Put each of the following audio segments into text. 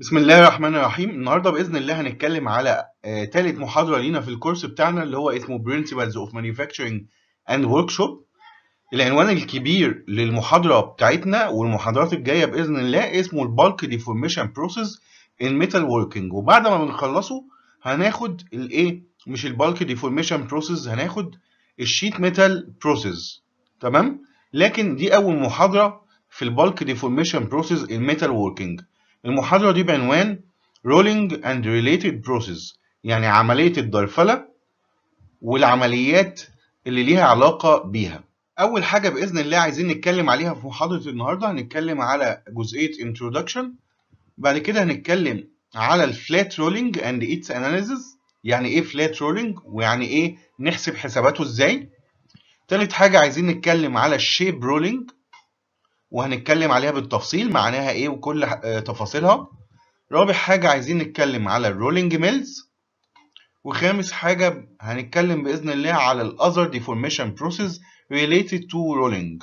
بسم الله الرحمن الرحيم النهارده باذن الله هنتكلم على آه، تالت محاضره لينا في الكورس بتاعنا اللي هو اسمه Principles of Manufacturing and Workshop العنوان الكبير للمحاضره بتاعتنا والمحاضرات الجايه باذن الله اسمه البالك ديفورميشن بروسيس in metal working وبعد ما بنخلصه هناخد الايه مش البالك ديفورميشن بروسيس هناخد الشيت ميتال بروسيس تمام لكن دي اول محاضره في البالك ديفورميشن بروسيس in metal working المحاضرة دي بعنوان Rolling and Related Process يعني عملية الدرفلة والعمليات اللي ليها علاقة بيها أول حاجة بإذن الله عايزين نتكلم عليها في محاضرة النهاردة هنتكلم على جزئية Introduction بعد كده هنتكلم على الفلات رولينج and its analysis يعني إيه فلات رولينج ويعني إيه نحسب حساباته إزاي تالت حاجة عايزين نتكلم على الشيب رولينج وهنتكلم عليها بالتفصيل معناها ايه وكل آه، تفاصيلها رابع حاجة عايزين نتكلم على الرولينج ميلز وخامس حاجة هنتكلم بإذن الله على ال other deformation process related to rolling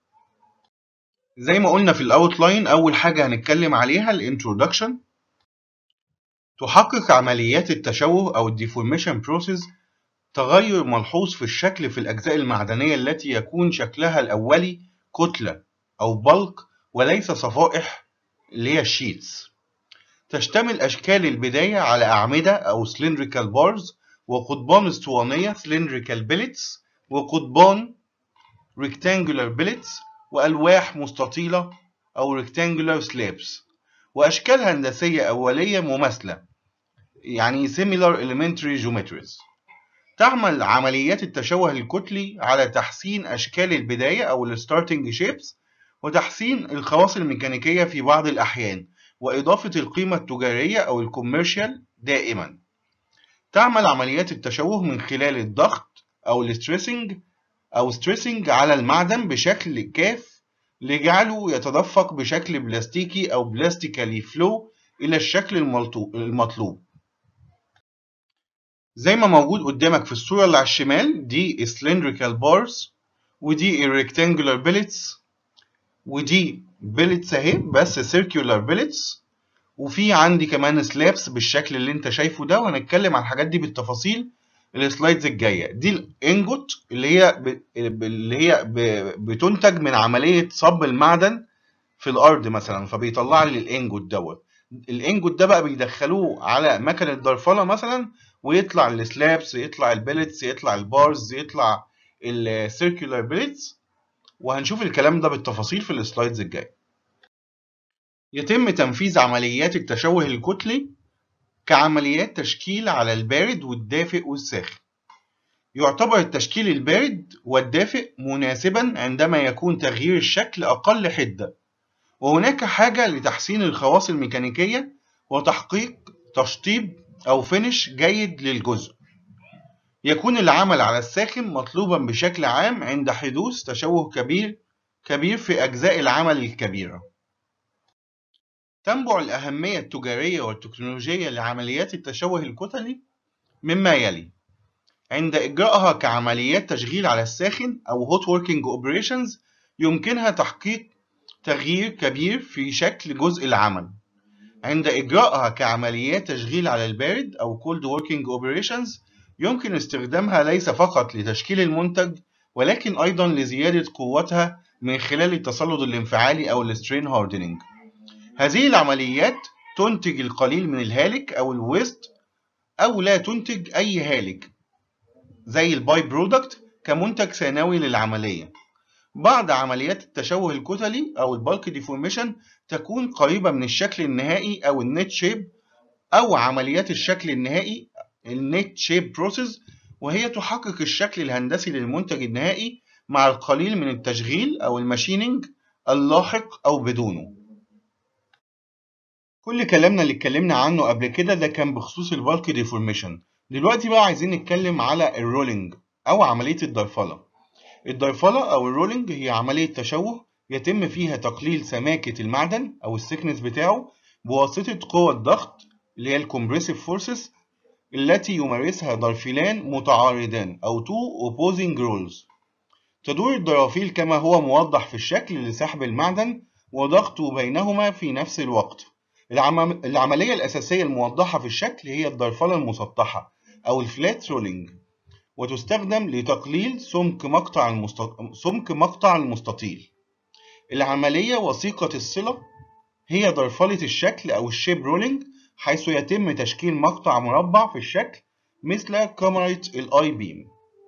زي ما قلنا في الاوتلاين أول حاجة هنتكلم عليها الانترودكشن تحقق عمليات التشوه أو الديفورميشن بروسيس تغير ملحوظ في الشكل في الأجزاء المعدنية التي يكون شكلها الأولي كتلة أو بلك وليس صفائح اللي هي الشيتس تشتمل أشكال البداية على أعمدة أو cylindrical bars وقضبان اسطوانية cylindrical billets وقضبان rectangular billets وألواح مستطيلة أو rectangular slabs وأشكال هندسية أولية مماثلة يعني similar elementary geometries تعمل عمليات التشوه الكتلي على تحسين أشكال البداية أو ال starting shapes وتحسين الخواص الميكانيكية في بعض الأحيان وإضافة القيمة التجارية أو الكوميرشال دائما تعمل عمليات التشوه من خلال الضغط أو الستريسنج أو ستريسنج على المعدن بشكل كاف لجعله يتدفق بشكل بلاستيكي أو بلاستيكالي فلو إلى الشكل الملطو- المطلوب زي ما موجود قدامك في الصورة اللي على الشمال دي cylindrical bars ودي rectangular billets ودي بيلتس اهي بس سيركيولار بيلتس وفي عندي كمان سلابس بالشكل اللي انت شايفه ده وهنتكلم عن الحاجات دي بالتفاصيل السلايدز الجايه دي الانجوت اللي هي ب... اللي هي ب... بتنتج من عمليه صب المعدن في الارض مثلا فبيطلع لي الانجوت دوت الانجوت ده بقى بيدخلوه على مكنه درفله مثلا ويطلع السلابس يطلع البيلتس يطلع البارز يطلع السيركيولار بيلتس وهنشوف الكلام ده بالتفاصيل في السلايدز الجاية. يتم تنفيذ عمليات التشوه الكتلي كعمليات تشكيل على البارد والدافئ والساخن. يعتبر التشكيل البارد والدافئ مناسبا عندما يكون تغيير الشكل أقل حدة، وهناك حاجة لتحسين الخواص الميكانيكية وتحقيق تشطيب أو فينش جيد للجزء. يكون العمل على الساخن مطلوبا بشكل عام عند حدوث تشوه كبير كبير في أجزاء العمل الكبيرة. تنبع الأهمية التجارية والتكنولوجية لعمليات التشوه الكتلي مما يلي: عند إجراءها كعمليات تشغيل على الساخن أو hot working operations يمكنها تحقيق تغيير كبير في شكل جزء العمل. عند إجراءها كعمليات تشغيل على البارد أو cold working operations يمكن استخدامها ليس فقط لتشكيل المنتج ولكن أيضا لزيادة قوتها من خلال التصلد الانفعالي أو السترين هاردنينج. هذه العمليات تنتج القليل من الهالك أو الويست أو لا تنتج أي هالك زي الباي برودكت كمنتج ثانوي للعملية. بعض عمليات التشوه الكتلي أو البالك ديفورميشن تكون قريبة من الشكل النهائي أو النت شيب أو عمليات الشكل النهائي النت شيب بروسيس وهي تحقق الشكل الهندسي للمنتج النهائي مع القليل من التشغيل أو الماشينينج اللاحق أو بدونه. كل كلامنا اللي اتكلمنا عنه قبل كده ده كان بخصوص البالك ديفورميشن. دلوقتي بقى عايزين نتكلم على الرولينج أو عملية الدرفلة. الدرفلة أو الرولينج هي عملية تشوه يتم فيها تقليل سماكة المعدن أو السكنس بتاعه بواسطة قوة ضغط اللي هي الكومبريسيف فورسز التي يمارسها درفلان متعارضان أو two opposing roles. تدور الدرافيل كما هو موضح في الشكل لسحب المعدن وضغطه بينهما في نفس الوقت. العم... العملية الأساسية الموضحة في الشكل هي الضرفلة المسطحة أو الفلات رولينج وتستخدم لتقليل سمك مقطع المست... سمك مقطع المستطيل العملية وثيقة الصلة هي ضرفلة الشكل أو الشيب رولينج حيث يتم تشكيل مقطع مربع في الشكل مثل كاميرا الاي بيم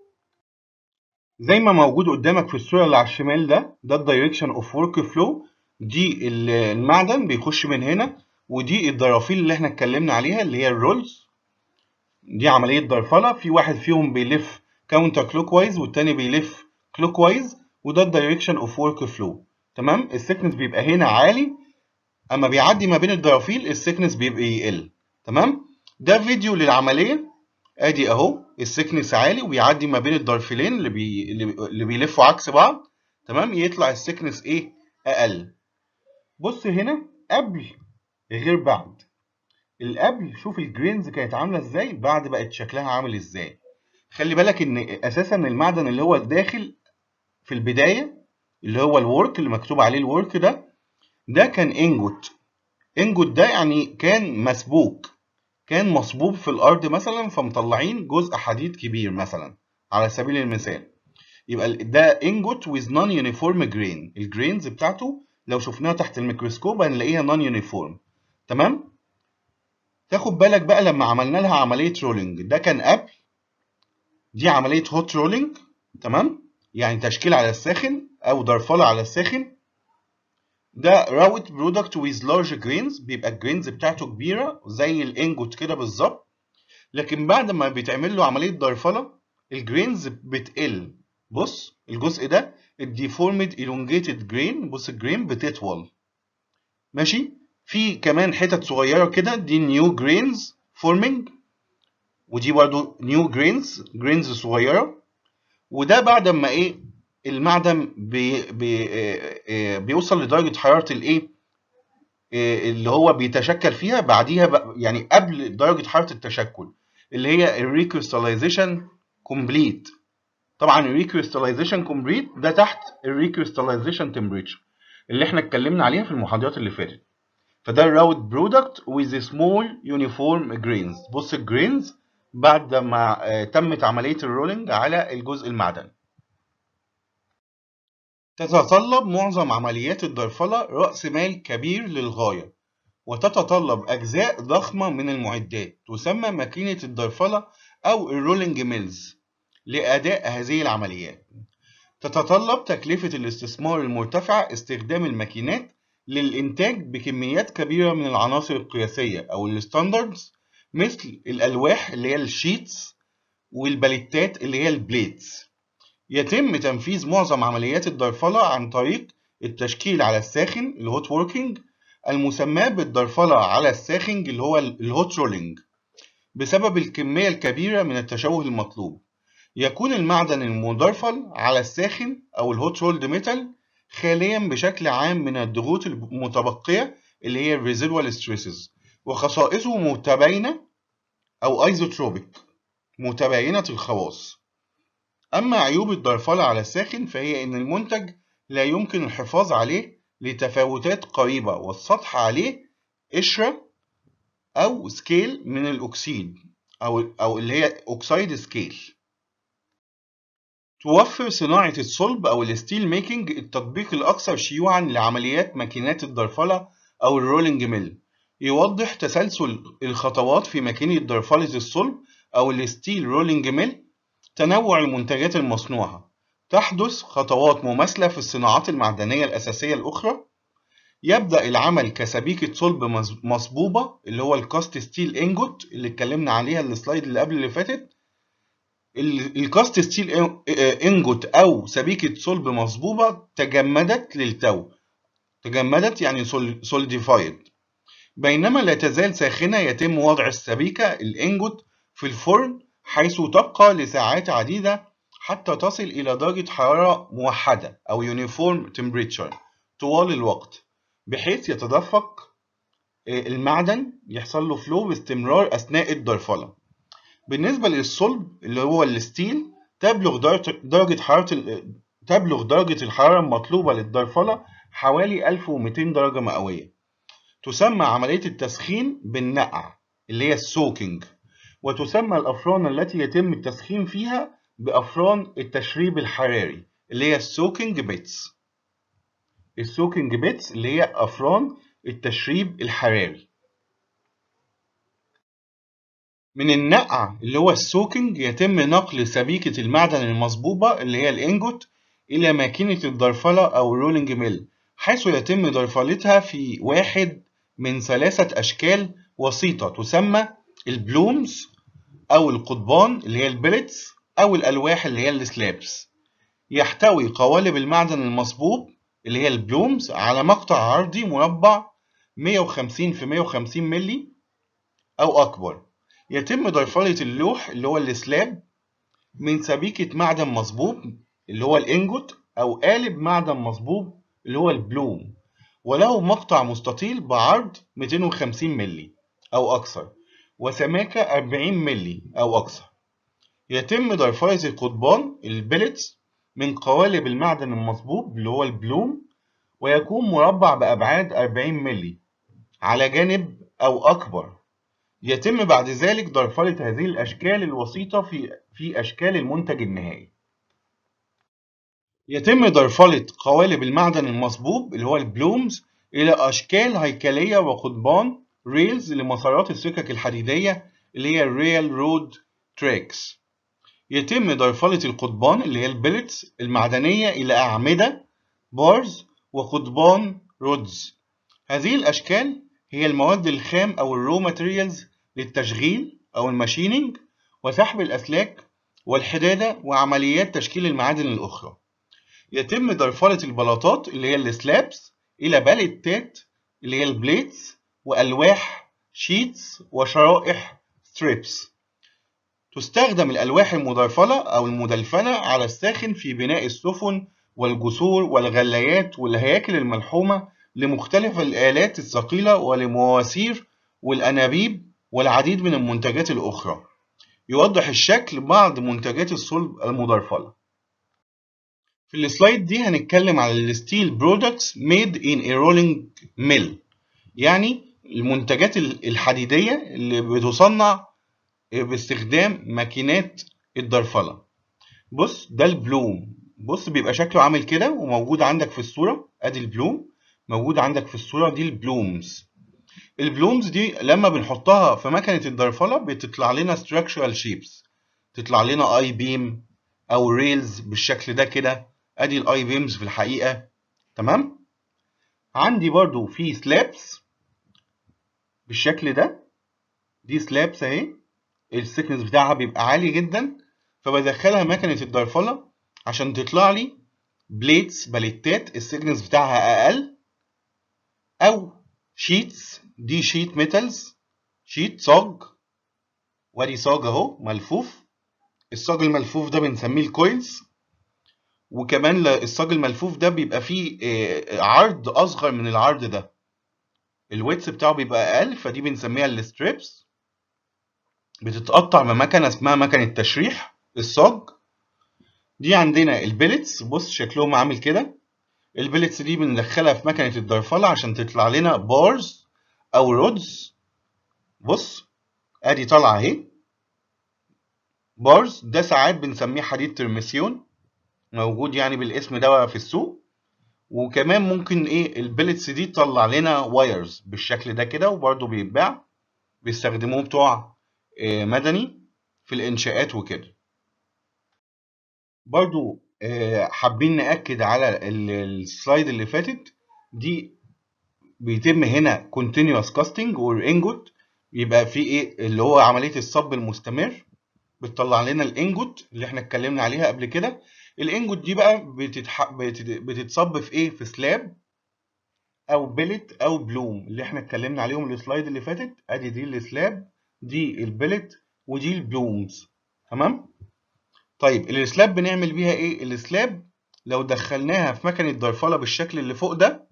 زي ما موجود قدامك في الصورة اللي على الشمال ده ده الدايركشن اوف ورك فلو دي المعدن بيخش من هنا ودي الضرافيل اللي احنا اتكلمنا عليها اللي هي الرولز دي عملية ضرفلة في واحد فيهم بيلف كاونتر كلوك وايز والتاني بيلف كلوك وايز وده الدايركشن اوف ورك فلو تمام السكنس بيبقى هنا عالي اما بيعدي ما بين الضرافيل السكنس بيبقى يقل تمام ده فيديو للعملية ادي اهو السكنس عالي وبيعدي ما بين الضرفلين اللي بي... اللي بيلفوا عكس بعض تمام يطلع السكنس ايه اقل بص هنا قبل غير بعد القبل شوف الجرينز كانت عامله ازاي بعد بقت شكلها عامل ازاي خلي بالك ان اساسا المعدن اللي هو داخل في البدايه اللي هو الورك اللي مكتوب عليه الورك ده ده كان انجوت انجوت ده يعني كان مسبوك كان مصبوب في الارض مثلا فمطلعين جزء حديد كبير مثلا على سبيل المثال يبقى ده انجوت with non uniform grain الجرينز بتاعته لو شفناها تحت الميكروسكوب هنلاقيها non uniform تمام تاخد بالك بقى لما عملنا لها عمليه رولينج ده كان قبل دي عمليه هوت رولينج تمام يعني تشكيل على الساخن او ضرفله على الساخن ده راوت برودكت ويز لارج جرينز بيبقى الجرينز بتاعته كبيره زي الانجوت كده بالظبط لكن بعد ما بيتعمل له عمليه ضرفله الجرينز بتقل بص الجزء ده الديفورمد elongated جرين بص الجرين بتطول ماشي في كمان حتت صغيره كده دي نيو جرينز فورمينج ودي برضو نيو جرينز جرينز صغيره وده بعد ما ايه المعدن بي بي بيوصل لدرجه حراره الايه اللي هو بيتشكل فيها بعديها يعني قبل درجه حراره التشكل اللي هي الريكريستاليزيشن كومبليت طبعا الريكريستاليزيشن كومبليت ده تحت الريكريستاليزيشن تمبريتشر اللي احنا اتكلمنا عليها في المحاضرات اللي فاتت فده الراوت برودكت with small uniform grains بص الجرينز بعد ما تمت عمليه الرولينج على الجزء المعدني تتطلب معظم عمليات الضرفلة رأس مال كبير للغاية وتتطلب أجزاء ضخمة من المعدات تسمى ماكينة الضرفلة أو الرولينج ميلز لأداء هذه العمليات تتطلب تكلفة الاستثمار المرتفعة استخدام الماكينات للإنتاج بكميات كبيرة من العناصر القياسية أو الستاندردز مثل الألواح اللي هي الشيتس والباليتات اللي هي البليتس يتم تنفيذ معظم عمليات الضرفلة عن طريق التشكيل على الساخن الهوت ووركينج المسمى بالضرفلة على الساخن اللي هو الهوت رولينج بسبب الكمية الكبيرة من التشوه المطلوب يكون المعدن المضرفل على الساخن أو الهوت رولد ميتال خاليا بشكل عام من الضغوط المتبقية اللي هي الريزيدوال ستريسز وخصائصه متباينة أو ايزوتروبيك متباينة الخواص أما عيوب الضرفلة على الساخن فهي إن المنتج لا يمكن الحفاظ عليه لتفاوتات قريبة والسطح عليه قشرة أو سكيل من الأكسيد أو أو اللي هي أكسيد سكيل توفر صناعة الصلب أو الستيل ميكنج التطبيق الأكثر شيوعا لعمليات ماكينات الضرفلة أو الرولينج ميل يوضح تسلسل الخطوات في ماكينة ضرفلة الصلب أو الستيل رولينج ميل تنوع المنتجات المصنوعة تحدث خطوات مماثلة في الصناعات المعدنية الأساسية الأخرى يبدأ العمل كسبيكة صلب مصبوبة اللي هو الكاست ستيل انجوت اللي اتكلمنا عليها السلايد اللي قبل اللي فاتت الكاست ستيل انجوت أو سبيكة صلب مصبوبة تجمدت للتو تجمدت يعني سولديفايد بينما لا تزال ساخنة يتم وضع السبيكة الانجوت في الفرن حيث تبقى لساعات عديدة حتى تصل إلى درجة حرارة موحدة أو uniform temperature طوال الوقت بحيث يتدفق المعدن يحصل له فلو باستمرار أثناء الضرفلة بالنسبة للصلب اللي هو الستيل تبلغ درجة حرارة تبلغ درجة الحرارة المطلوبة للضرفلة حوالي 1200 درجة مئوية تسمى عملية التسخين بالنقع اللي هي السوكينج وتسمى الأفران التي يتم التسخين فيها بأفران التشريب الحراري اللي هي السوكينج بيتس السوكينج بيتس اللي هي أفران التشريب الحراري من النقع اللي هو السوكينج يتم نقل سبيكة المعدن المصبوبة اللي هي الإنجوت إلى ماكينة الدرفلة أو الرولينج ميل حيث يتم درفلتها في واحد من ثلاثة أشكال وسيطة تسمى البلومز أو القضبان اللي هي البلتس أو الألواح اللي هي السلابس يحتوي قوالب المعدن المصبوب اللي هي البلومز على مقطع عرضي مربع 150 في 150 ملي أو أكبر يتم درفلة اللوح اللي هو السلاب من سبيكة معدن مصبوب اللي هو الإنجوت أو قالب معدن مصبوب اللي هو البلوم وله مقطع مستطيل بعرض 250 ملي أو أكثر وسماكة 40 ملي أو أكثر يتم درفلة القضبان البلتس من قوالب المعدن المصبوب اللي هو البلوم ويكون مربع بأبعاد 40 ملي على جانب أو أكبر يتم بعد ذلك درفلة هذه الأشكال الوسيطة في في أشكال المنتج النهائي. يتم درفلة قوالب المعدن المصبوب اللي هو البلومز إلى أشكال هيكلية وقضبان ريلز لمسارات السكك الحديدية اللي هي الريل رود تراكس. يتم درفلة القضبان اللي هي البلتس المعدنية إلى أعمدة بارز وقضبان رودز. هذه الأشكال هي المواد الخام أو الرو ماتيريالز للتشغيل أو الماشينينج وسحب الأسلاك والحدادة وعمليات تشكيل المعادن الأخرى. يتم درفلة البلاطات اللي هي السلابس إلى باليتات اللي هي البليتس وألواح شيتس وشرائح ستريبس. تستخدم الألواح المدرفلة أو المدلفنة على الساخن في بناء السفن والجسور والغلايات والهياكل الملحومة لمختلف الآلات الثقيلة ولمواسير والأنابيب والعديد من المنتجات الأخرى. يوضح الشكل بعض منتجات الصلب المدرفلة. في السلايد دي هنتكلم على الستيل برودكتس ميد ان a rolling mill يعني المنتجات الحديدية اللي بتصنع باستخدام ماكينات الدرفلة. بص ده البلوم بص بيبقى شكله عامل كده وموجود عندك في الصورة ادي البلوم موجود عندك في الصورة دي البلومز البلومز دي لما بنحطها في مكنة الدرفلة بتطلع لنا structural shapes تطلع لنا اي بيم او ريلز بالشكل ده كده ادي الاي بيمز في الحقيقة تمام عندي برضو في سلابس بالشكل ده دي سلابس اهي السكنس بتاعها بيبقى عالي جدا فبدخلها مكنة الدرفلة عشان تطلع لي بليتس باليتات السكنس بتاعها اقل او شيتس دي شيت ميتالز شيت صاج وادي صاج اهو ملفوف الصاج الملفوف ده بنسميه الكويلز وكمان الصاج الملفوف ده بيبقى فيه عرض اصغر من العرض ده الويتس بتاعه بيبقى اقل فدي بنسميها الستريبس بتتقطع بمكنه اسمها مكنه تشريح الصاج دي عندنا البيلتس بص شكلهم عامل كده البيلتس دي بندخلها في مكنة الدرفلة عشان تطلع لنا بارز أو رودز بص أدي طالعة أهي بارز ده ساعات بنسميه حديد ترمسيون موجود يعني بالاسم ده في السوق وكمان ممكن ايه البيلتس دي تطلع لنا وايرز بالشكل ده كده وبرده بيتباع بيستخدموه بتوع مدني في الانشاءات وكده برضو حابين نأكد على السلايد اللي فاتت دي بيتم هنا continuous casting or ingot يبقى في ايه اللي هو عملية الصب المستمر بتطلع لنا الانجوت اللي احنا اتكلمنا عليها قبل كده الانجوت دي بقى بتتح... بتتصب في ايه في سلاب او بلت او بلوم اللي احنا اتكلمنا عليهم السلايد اللي فاتت ادي دي السلاب دي البلت ودي البلومز تمام طيب السلاب بنعمل بيها ايه السلاب لو دخلناها في مكنه درفله بالشكل اللي فوق ده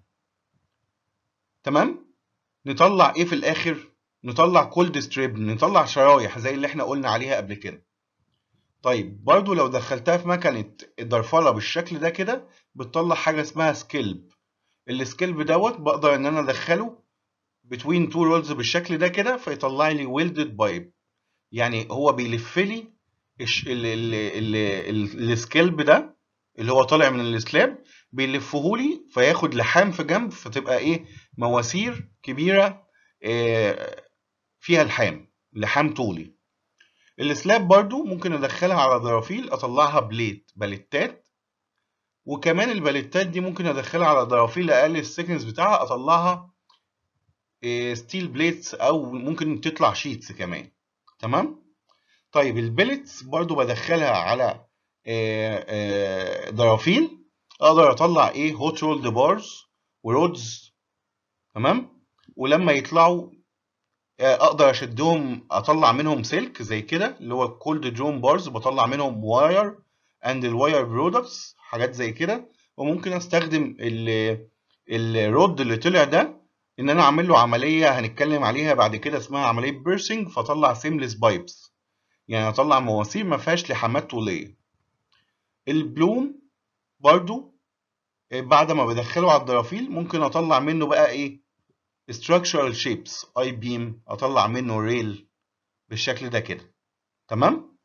تمام نطلع ايه في الاخر نطلع كولد ستريب نطلع شرايح زي اللي احنا قلنا عليها قبل كده طيب برضو لو دخلتها في مكنه الدرفله بالشكل ده كده بتطلع حاجه اسمها سكيلب السكيلب دوت بقدر ان انا ادخله between two rolls بالشكل ده كده فيطلع لي welded pipe يعني هو بيلف لي الش- ال- ال- ال- ال- السكيلب ده اللي هو طالع من السلاب بيلفه لي فياخد لحام في جنب فتبقى ايه مواسير كبيره آه، فيها لحام لحام طولي السلاب برضو ممكن ادخلها على ضرافيل اطلعها بليت باليتات وكمان الباليتات دي ممكن ادخلها على ضرافيل اقل السكنس بتاعها اطلعها ستيل بليتس او ممكن تطلع شيتس كمان تمام طيب البليتس برضو بدخلها على آه، آه، ضرافيل اقدر اطلع ايه هوت رولد بارز ورودز تمام ولما يطلعوا آه، اقدر اشدهم اطلع منهم سلك زي كده اللي هو كولد درون بارز بطلع منهم واير اند الواير برودكتس حاجات زي كده وممكن استخدم ال- الرود اللي طلع ده ان انا اعمل له عمليه هنتكلم عليها بعد كده اسمها عمليه بيرسينج فاطلع سيمليس بايبس يعني اطلع مواسير ما فيهاش لحامات طوليه البلوم برضو آه، بعد ما بدخله على الضرافيل ممكن اطلع منه بقى ايه structural shapes اي بيم اطلع منه ريل بالشكل ده كده تمام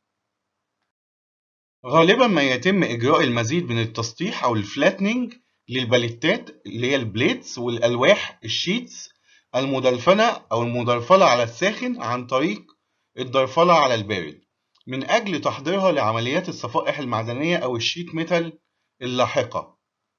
غالبا ما يتم اجراء المزيد من التسطيح او الفلاتنينج للباليتات اللي هي البليتس والالواح الشيتس المدلفنه او المدرفله على الساخن عن طريق الدرفله على البارد من اجل تحضيرها لعمليات الصفائح المعدنيه او الشيت ميتال اللاحقه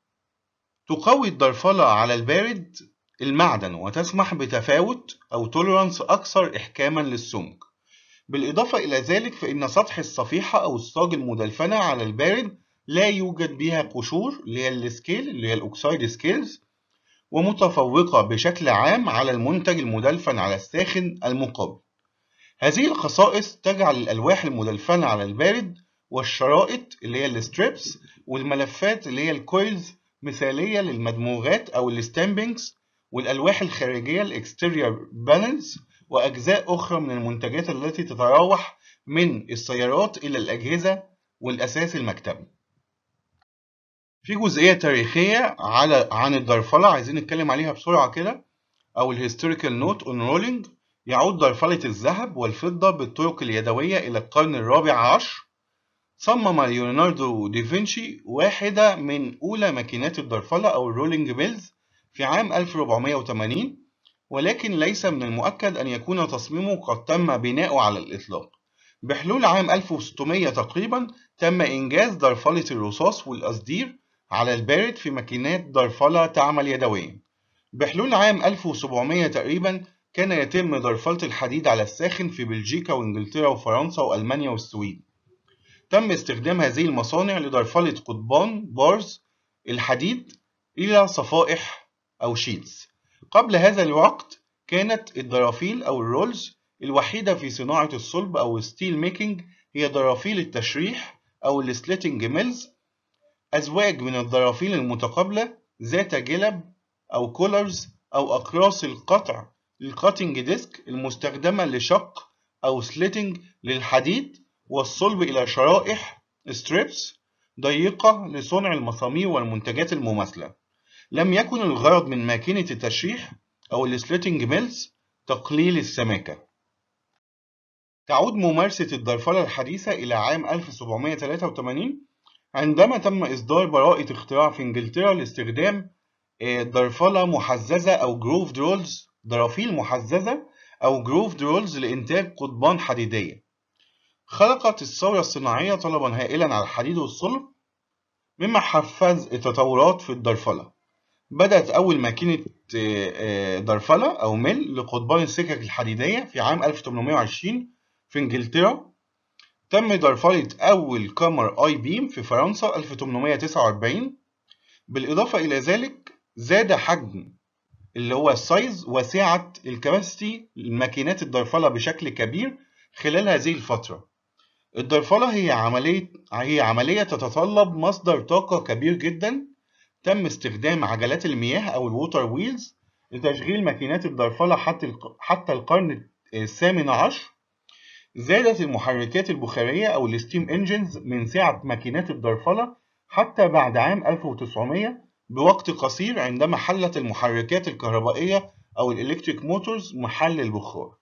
تقوي الدرفله على البارد المعدن وتسمح بتفاوت أو توليرانس أكثر إحكاما للسمك بالإضافة إلى ذلك فإن سطح الصفيحة أو الصاج المدلفنة على البارد لا يوجد بها قشور اللي هي السكيل اللي هي الأوكسايد سكيلز ومتفوقة بشكل عام على المنتج المدلفن على الساخن المقابل هذه الخصائص تجعل الألواح المدلفنة على البارد والشرائط اللي هي الستريبس والملفات اللي هي الكويلز مثالية للمدموغات أو الستامبينجز والألواح الخارجية الاكستيريور بانلز وأجزاء أخرى من المنتجات التي تتراوح من السيارات إلى الأجهزة والأساس المكتبي. في جزئية تاريخية على عن الدرفلة عايزين نتكلم عليها بسرعة كده أو الهيستوريكال نوت اون رولينج يعود درفلة الذهب والفضة بالطرق اليدوية إلى القرن الرابع عشر صمم ليوناردو دافنشي واحدة من أولى ماكينات الدرفلة أو الرولينج ميلز في عام 1480 ولكن ليس من المؤكد أن يكون تصميمه قد تم بناؤه على الإطلاق بحلول عام 1600 تقريبا تم إنجاز درفلة الرصاص والقصدير على البارد في ماكينات درفلة تعمل يدويا بحلول عام 1700 تقريبا كان يتم درفلة الحديد على الساخن في بلجيكا وإنجلترا وفرنسا وألمانيا والسويد تم استخدام هذه المصانع لدرفلة قضبان بارز الحديد إلى صفائح أو شيتس قبل هذا الوقت كانت الدرافيل أو الرولز الوحيدة في صناعة الصلب أو الستيل ميكينج هي درافيل التشريح أو السليتنج ميلز أزواج من الدرافيل المتقابلة ذات جلب أو كولرز أو أقراص القطع الكاتنج ديسك المستخدمة لشق أو سليتنج للحديد والصلب إلى شرائح ستريبس ضيقة لصنع المسامير والمنتجات المماثلة لم يكن الغرض من ماكينة التشريح أو السليتنج ميلز تقليل السماكة تعود ممارسة الدرفلة الحديثة إلى عام 1783 عندما تم إصدار براءة اختراع في إنجلترا لاستخدام درفلة محززة أو جروف رولز درافيل محززة أو جروف رولز لإنتاج قضبان حديدية خلقت الثورة الصناعية طلبا هائلا على الحديد والصلب مما حفز التطورات في الدرفلة بدأت أول ماكينة درفلة أو ميل لقضبان السكك الحديدية في عام 1820 في إنجلترا تم درفلة أول كامر آي بيم في فرنسا 1849 بالإضافة إلى ذلك زاد حجم اللي هو السايز وسعة الكباسيتي لماكينات الدرفلة بشكل كبير خلال هذه الفترة الدرفلة هي عملية هي عملية تتطلب مصدر طاقة كبير جدا تم استخدام عجلات المياه أو الووتر ويلز لتشغيل ماكينات الدرفلة حتى حتى القرن الثامن عشر زادت المحركات البخارية أو الستيم انجنز من سعة ماكينات الدرفلة حتى بعد عام 1900 بوقت قصير عندما حلت المحركات الكهربائية أو الإلكتريك موتورز محل البخار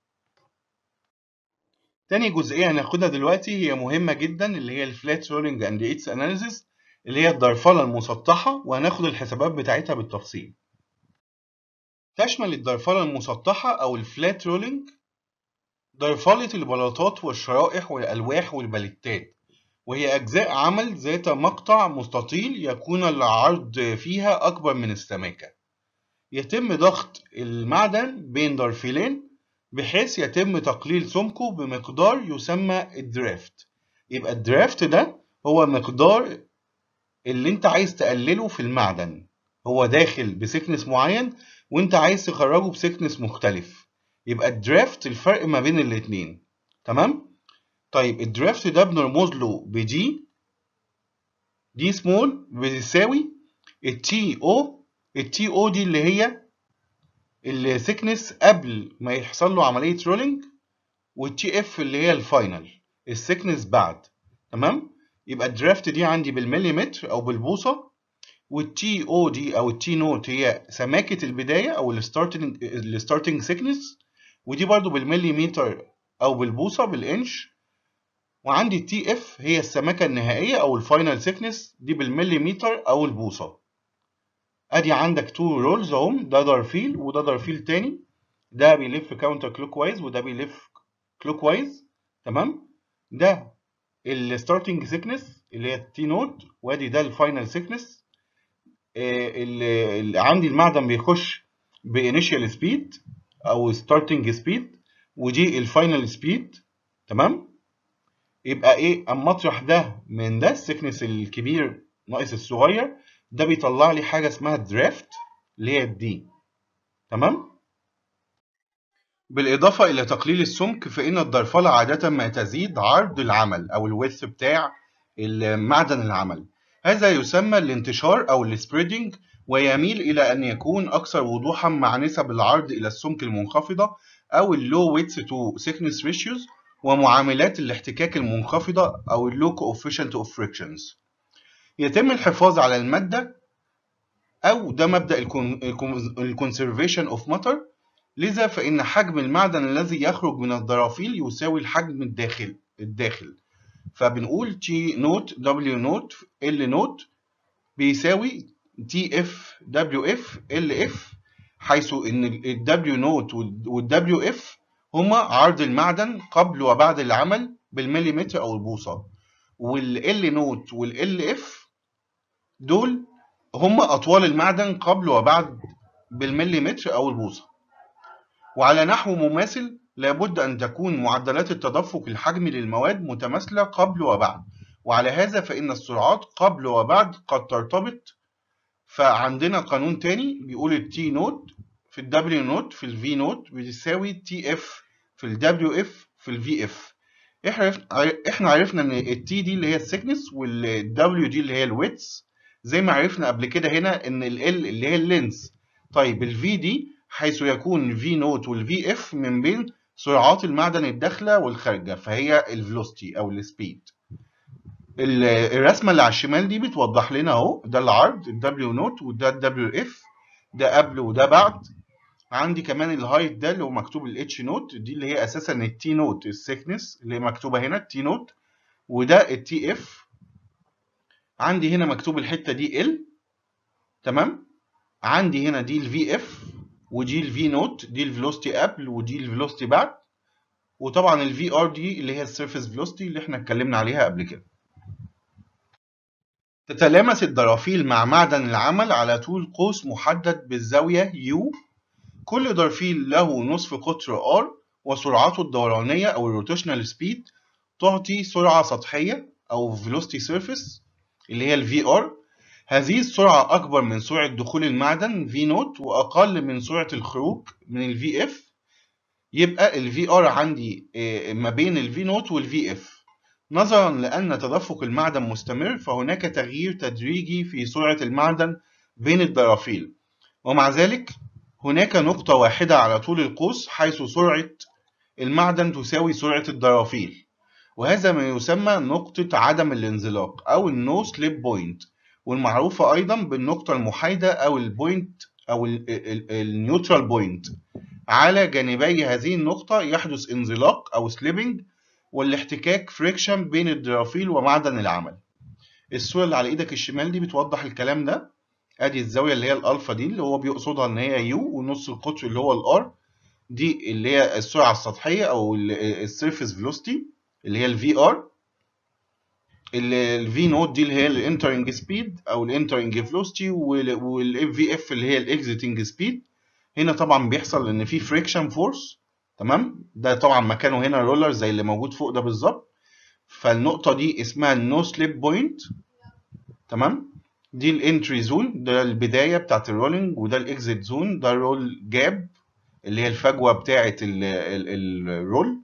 تاني جزئية هناخدها دلوقتي هي مهمة جدا اللي هي الفلات رولينج اند ايتس اناليسيس اللي هي الدرفلة المسطحة وهناخد الحسابات بتاعتها بالتفصيل. تشمل الدرفلة المسطحة أو الفلات رولينج درفلة البلاطات والشرائح والألواح والبلتات وهي أجزاء عمل ذات مقطع مستطيل يكون العرض فيها أكبر من السماكة. يتم ضغط المعدن بين درفلين بحيث يتم تقليل سمكه بمقدار يسمى الدرافت يبقى الدرافت ده هو مقدار اللي انت عايز تقلله في المعدن هو داخل بسكنس معين وانت عايز تخرجه بسكنس مختلف يبقى الدرافت الفرق ما بين الاتنين تمام طيب الدرافت ده بنرمز له بدي دي سمول بتساوي التي او التي او دي اللي هي الثيكنس قبل ما يحصل له عمليه رولينج والتي اف اللي هي الفاينل الثيكنس بعد تمام يبقى الدرافت دي عندي بالمليمتر او بالبوصه والتي او دي او التي نوت هي سماكه البدايه او الستارتنج الستارتنج ثيكنس ودي برضو بالمليمتر او بالبوصه بالانش وعندي التي اف هي السماكه النهائيه او الفاينل ثيكنس دي بالمليمتر او البوصه ادي عندك تو رولز اهم ده درفيل وده درفيل تاني ده بيلف كاونتر كلوك وايز وده بيلف كلوك وايز تمام ده الستارتنج ثيكنس اللي هي التي نوت وادي ده الفاينل ثيكنس اللي عندي المعدن بيخش بانيشال سبيد او ستارتنج سبيد ودي الفاينل سبيد تمام يبقى ايه اما اطرح ده من ده الثيكنس الكبير ناقص الصغير ده بيطلع لي حاجه اسمها درافت اللي هي الدي تمام بالاضافه الى تقليل السمك فان الدرفله عاده ما تزيد عرض العمل او الويث بتاع معدن العمل هذا يسمى الانتشار او السبريدنج ويميل الى ان يكون اكثر وضوحا مع نسب العرض الى السمك المنخفضه او اللو ويتس تو thickness ريشيوز ومعاملات الاحتكاك المنخفضه او اللو coefficient of frictions يتم الحفاظ على المادة أو ده مبدأ الكونسرفيشن اوف ماتر لذا فإن حجم المعدن الذي يخرج من الضرافيل يساوي الحجم الداخل الداخل فبنقول تي نوت دبليو نوت ال نوت بيساوي تي اف دبليو اف ال اف حيث ان الدبليو نوت والدبليو اف هما عرض المعدن قبل وبعد العمل بالمليمتر او البوصه والال نوت والال اف دول هم أطوال المعدن قبل وبعد بالمليمتر أو البوصة وعلى نحو مماثل لابد أن تكون معدلات التدفق الحجمي للمواد متماثلة قبل وبعد وعلى هذا فإن السرعات قبل وبعد قد ترتبط فعندنا قانون تاني بيقول التي نوت في الدبليو نوت في الفي نوت بتساوي تي اف في الدبليو اف في الفي اف احنا عرفنا ان التي دي اللي هي السكنس والدبليو دي اللي هي الويتس زي ما عرفنا قبل كده هنا ان ال L اللي هي اللينس طيب ال V دي حيث يكون V نوت وال VF من بين سرعات المعدن الداخلة والخارجة فهي الفلوستي او السبيد الرسمة اللي على الشمال دي بتوضح لنا اهو ده العرض ال W نوت وده ال WF ده قبل وده بعد عندي كمان الهايت ده اللي هو مكتوب ال H نوت دي اللي هي اساسا التي نوت السيكنس اللي هي مكتوبة هنا التي نوت وده التي اف عندي هنا مكتوب الحتة دي ال تمام عندي هنا دي الفي اف ودي الفي نوت دي الفيلوستي قبل ودي الفيلوستي بعد وطبعا الفي ار دي اللي هي السيرفيس فيلوستي اللي احنا اتكلمنا عليها قبل كده تتلامس الدرافيل مع معدن العمل على طول قوس محدد بالزاوية U كل درفيل له نصف قطر R وسرعته الدورانية أو الروتيشنال سبيد تعطي سرعة سطحية أو velocity surface اللي هي الفي ار هذه السرعة أكبر من سرعة دخول المعدن في نوت وأقل من سرعة الخروج من الفي اف يبقى الفي ار عندي ما بين الفي نوت والفي اف نظرا لأن تدفق المعدن مستمر فهناك تغيير تدريجي في سرعة المعدن بين الدرافيل ومع ذلك هناك نقطة واحدة على طول القوس حيث سرعة المعدن تساوي سرعة الدرافيل وهذا ما يسمى نقطة عدم الانزلاق أو النو سليب بوينت والمعروفة أيضا بالنقطة المحايدة أو البوينت او النيوترال بوينت على جانبي هذه النقطة يحدث انزلاق او سليبنج والاحتكاك فريكشن بين الدرافيل ومعدن العمل الصورة اللي على ايدك الشمال دي بتوضح الكلام ده ادي الزاوية اللي هي الالفا دي اللي هو بيقصدها ان هي يو ونص القطر اللي هو الار دي اللي هي السرعة السطحية او السيرفيس فيلوسيتي اللي هي الفي ار الفي نوت دي اللي هي الانترنج سبيد او الانترنج فيلوسيتي والاف في اف اللي هي الاكزيتنج سبيد هنا طبعا بيحصل ان في فريكشن فورس تمام ده طبعا مكانه هنا رولر زي اللي موجود فوق ده بالظبط فالنقطة دي اسمها النو سليب بوينت تمام دي الانتري زون ده البداية بتاعت الرولينج وده الاكزيت زون ده الرول جاب اللي هي الفجوة بتاعت الرول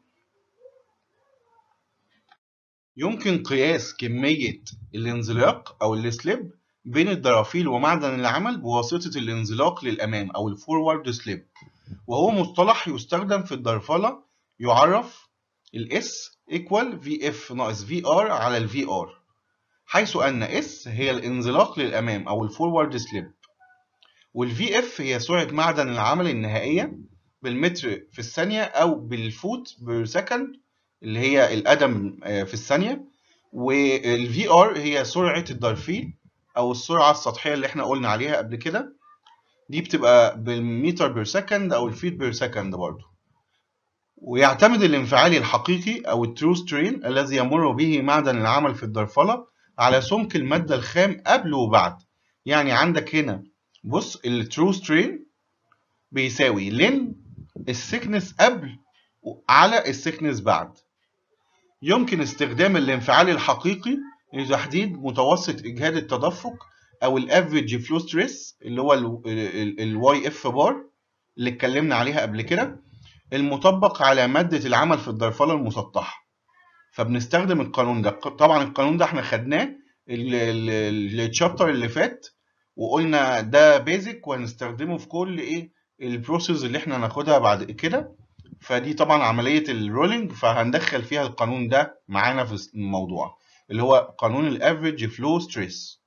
يمكن قياس كمية الانزلاق أو السليب بين الدرافيل ومعدن العمل بواسطة الانزلاق للأمام أو الفورورد سليب وهو مصطلح يستخدم في الدرفلة يعرف ال S equal VF ناقص VR على ال VR حيث أن S هي الانزلاق للأمام أو الفورورد سليب وال VF هي سرعة معدن العمل النهائية بالمتر في الثانية أو بالفوت بير سكند اللي هي القدم في الثانية وال VR هي سرعة الدرفيل أو السرعة السطحية اللي احنا قلنا عليها قبل كده دي بتبقى بالمتر بير سكند أو الفيت بير سكند برضه ويعتمد الانفعال الحقيقي أو الترو سترين الذي يمر به معدن العمل في الدرفلة على سمك المادة الخام قبل وبعد يعني عندك هنا بص الترو سترين بيساوي لن السكنس قبل على السكنس بعد يمكن استخدام الانفعال الحقيقي لتحديد متوسط اجهاد التدفق او الافريج فلو ستريس اللي هو الواي اف بار اللي اتكلمنا عليها قبل كده المطبق على ماده العمل في الدرفله المسطحه فبنستخدم القانون ده طبعا القانون ده احنا خدناه الشابتر اللي فات وقلنا ده بيزك وهنستخدمه في كل ايه البروسيس اللي احنا هناخدها بعد كده فدي طبعا عمليه الرولينج فهندخل فيها القانون ده معانا في الموضوع اللي هو قانون الافريج فلو ستريس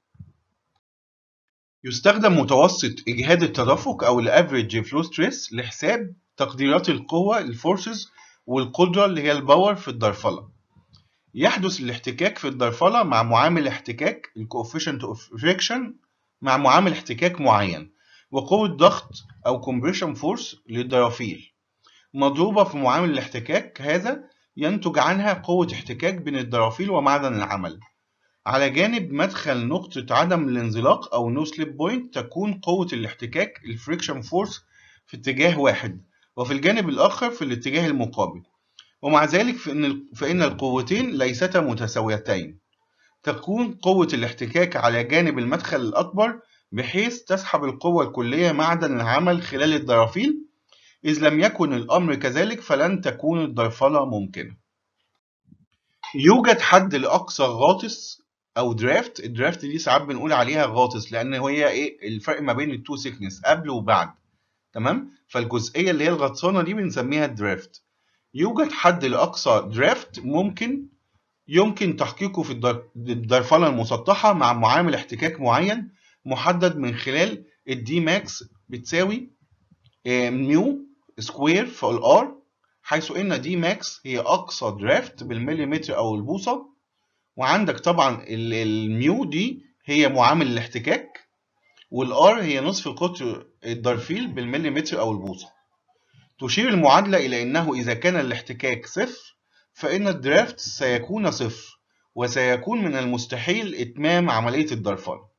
يستخدم متوسط اجهاد التدفق او الافريج فلو ستريس لحساب تقديرات القوه الفورسز والقدره اللي هي الباور في الدرفله يحدث الاحتكاك في الدرفله مع معامل احتكاك الكوفيشنت اوف فريكشن مع معامل احتكاك معين وقوه ضغط او كومبريشن فورس للدرافيل مضروبه في معامل الاحتكاك هذا ينتج عنها قوة احتكاك بين الدرافيل ومعدن العمل على جانب مدخل نقطة عدم الانزلاق أو نو سليب بوينت تكون قوة الاحتكاك الفريكشن فورس في اتجاه واحد وفي الجانب الآخر في الاتجاه المقابل ومع ذلك فإن, فإن القوتين ليستا متساويتين تكون قوة الاحتكاك على جانب المدخل الأكبر بحيث تسحب القوة الكلية معدن العمل خلال الدرافيل إذ لم يكن الأمر كذلك فلن تكون الدرفلة ممكنة. يوجد حد لأقصى غاطس أو درافت، الدرافت دي ساعات بنقول عليها غاطس لأن هي إيه الفرق ما بين التو سيكنس قبل وبعد. تمام؟ فالجزئية اللي هي الغطسانة دي بنسميها درافت. يوجد حد لأقصى درافت ممكن يمكن تحقيقه في الدرفلة المسطحة مع معامل احتكاك معين محدد من خلال الدي ماكس بتساوي ميو سكوير في الار حيث ان دي ماكس هي اقصى درافت بالمليمتر او البوصه وعندك طبعا الميو دي هي معامل الاحتكاك والار هي نصف قطر الدرفيل بالمليمتر او البوصه تشير المعادله الى انه اذا كان الاحتكاك صفر فان الدرافت سيكون صفر وسيكون من المستحيل اتمام عمليه الدرفله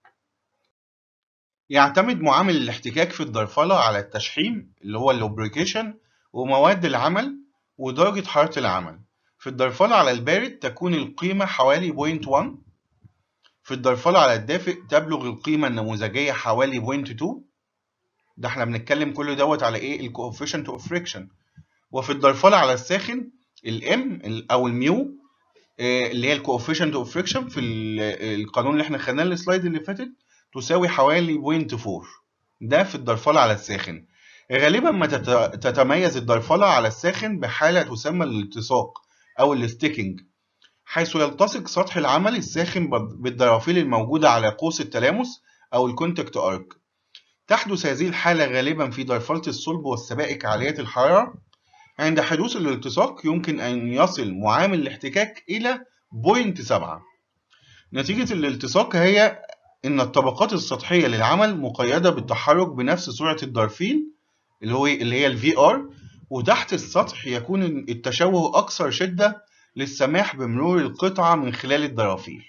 يعتمد معامل الاحتكاك في الدرفلة على التشحيم اللي هو اللوبريكيشن ومواد العمل ودرجة حرارة العمل في الدرفلة على البارد تكون القيمة حوالي 0.1 في الدرفلة على الدافئ تبلغ القيمة النموذجية حوالي 0.2 ده احنا بنتكلم كل دوت على ايه الكوفيشنت اوف فريكشن وفي الدرفلة على الساخن الام او الميو اللي هي الكوفيشنت اوف فريكشن في القانون اللي احنا خدناه السلايد اللي فاتت تساوي حوالي 0.4 ده في الدرفلة على الساخن غالبا ما تتميز الدرفلة على الساخن بحالة تسمى الالتصاق أو الستيكنج حيث يلتصق سطح العمل الساخن بالدرافيل الموجودة على قوس التلامس أو الكونتاكت أرك تحدث هذه الحالة غالبا في درفلة الصلب والسبائك عالية الحرارة عند حدوث الالتصاق يمكن أن يصل معامل الاحتكاك إلى 0.7 نتيجة الالتصاق هي إن الطبقات السطحية للعمل مقيدة بالتحرك بنفس سرعة الدرفيل اللي هو اللي هي الفي ار وتحت السطح يكون التشوه أكثر شدة للسماح بمرور القطعة من خلال الدرافيل.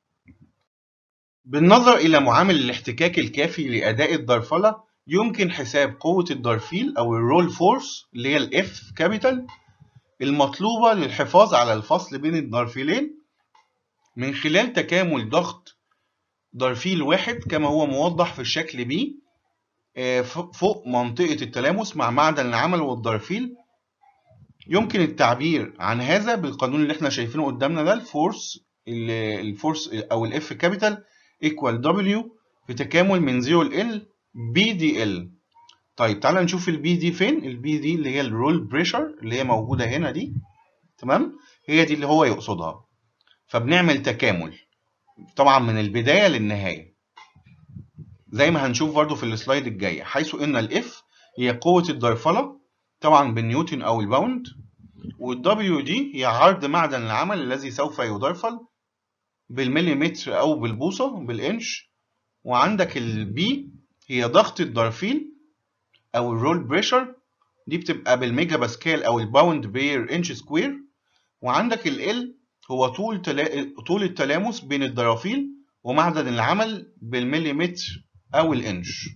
بالنظر إلى معامل الاحتكاك الكافي لأداء الدرفلة يمكن حساب قوة الدرفيل أو الرول فورس اللي هي الاف كابيتال المطلوبة للحفاظ على الفصل بين الدرفيلين من خلال تكامل ضغط درفيل واحد كما هو موضح في الشكل B فوق منطقة التلامس مع معدن العمل والدرفيل يمكن التعبير عن هذا بالقانون اللي احنا شايفينه قدامنا ده الفورس الفورس او الاف كابيتال ايكوال دبليو في تكامل من 0 ل L بي دي ال طيب تعالى نشوف البي دي فين البي دي اللي هي الرول بريشر اللي هي موجودة هنا دي تمام هي دي اللي هو يقصدها فبنعمل تكامل طبعا من البداية للنهاية زي ما هنشوف برضو في السلايد الجاي حيث ان الاف هي قوة الدرفلة طبعا بالنيوتن او الباوند والدبليو دي هي عرض معدن العمل الذي سوف يدرفل بالمليمتر او بالبوصة بالانش وعندك البي هي ضغط الدرفيل او الرول بريشر دي بتبقى بالميجا باسكال او الباوند بير انش سكوير وعندك ال هو طول تلا... طول التلامس بين الدرافيل ومعدن العمل بالمليمتر أو الإنش.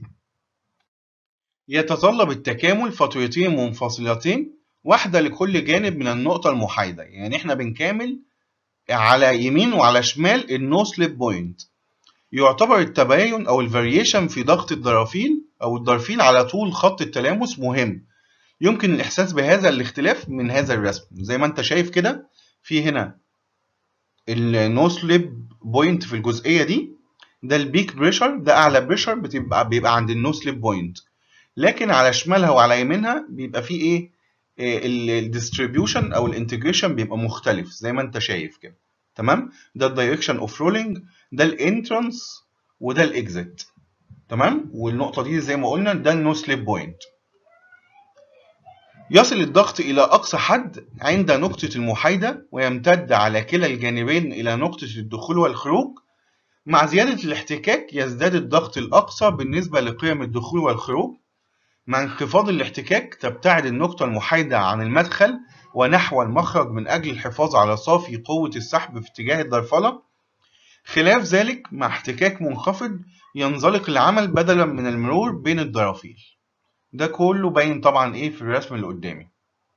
يتطلب التكامل فترتين منفصلتين واحدة لكل جانب من النقطة المحايدة، يعني إحنا بنكامل على يمين وعلى شمال النو سليب بوينت. يعتبر التباين أو الفاريشن في ضغط الدرافيل أو الدرفيل على طول خط التلامس مهم. يمكن الإحساس بهذا الاختلاف من هذا الرسم، زي ما أنت شايف كده في هنا النو سليب بوينت في الجزئيه دي ده البيك بريشر ده اعلى بريشر بتبقى بيبقى عند النو سليب بوينت لكن على شمالها وعلى يمينها بيبقى فيه ايه الديستريبيوشن او الانتجريشن بيبقى مختلف زي ما انت شايف كده تمام ده الدايركشن اوف رولينج ده الانترانس وده الاكزيت تمام والنقطه دي زي ما قلنا ده النو سليب بوينت يصل الضغط إلى أقصى حد عند نقطة المحايدة ويمتد على كلا الجانبين إلى نقطة الدخول والخروج مع زيادة الاحتكاك يزداد الضغط الأقصى بالنسبة لقيم الدخول والخروج مع انخفاض الاحتكاك تبتعد النقطة المحايدة عن المدخل ونحو المخرج من أجل الحفاظ على صافي قوة السحب في اتجاه الدرفلة خلاف ذلك مع احتكاك منخفض ينزلق العمل بدلا من المرور بين الدرافيل ده كله باين طبعا ايه في الرسم اللي قدامي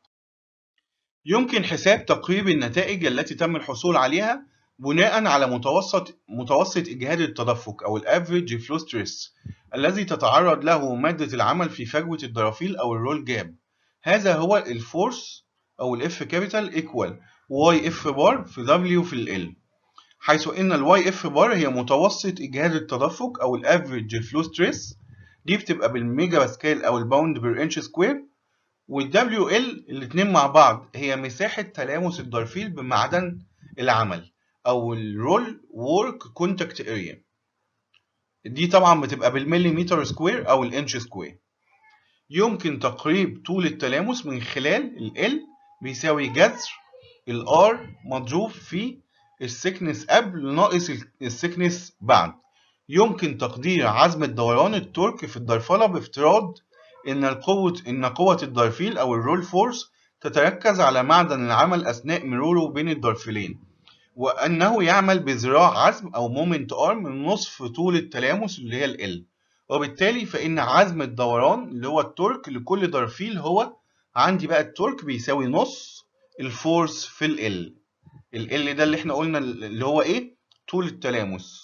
يمكن حساب تقريب النتائج التي تم الحصول عليها بناء على متوسط متوسط اجهاد التدفق او الافريج فلو ستريس الذي تتعرض له مادة العمل في فجوة الدرافيل او الرول جاب هذا هو الفورس او الاف كابيتال ايكوال واي اف بار في دبليو في ال حيث ان الواي اف بار هي متوسط اجهاد التدفق او الافريج فلو ستريس دي بتبقى بالميجا باسكال او الباوند بير انش سكوير والدبليو ال الاتنين مع بعض هي مساحة تلامس الدرفيل بمعدن العمل او الرول وورك كونتاكت اريا دي طبعا بتبقى بالمليمتر سكوير او الانش سكوير يمكن تقريب طول التلامس من خلال ال L بيساوي جذر ال R مضروب في السكنس قبل ناقص السكنس بعد يمكن تقدير عزم الدوران التورك في الدرفلة بافتراض إن القوة إن قوة الدرفيل أو الرول فورس تتركز على معدن العمل أثناء مروره بين الدرفلين وأنه يعمل بذراع عزم أو مومنت أرم من نصف طول التلامس اللي هي ال وبالتالي فإن عزم الدوران اللي هو التورك لكل درفيل هو عندي بقى التورك بيساوي نص الفورس في ال ال ده اللي احنا قلنا اللي هو ايه طول التلامس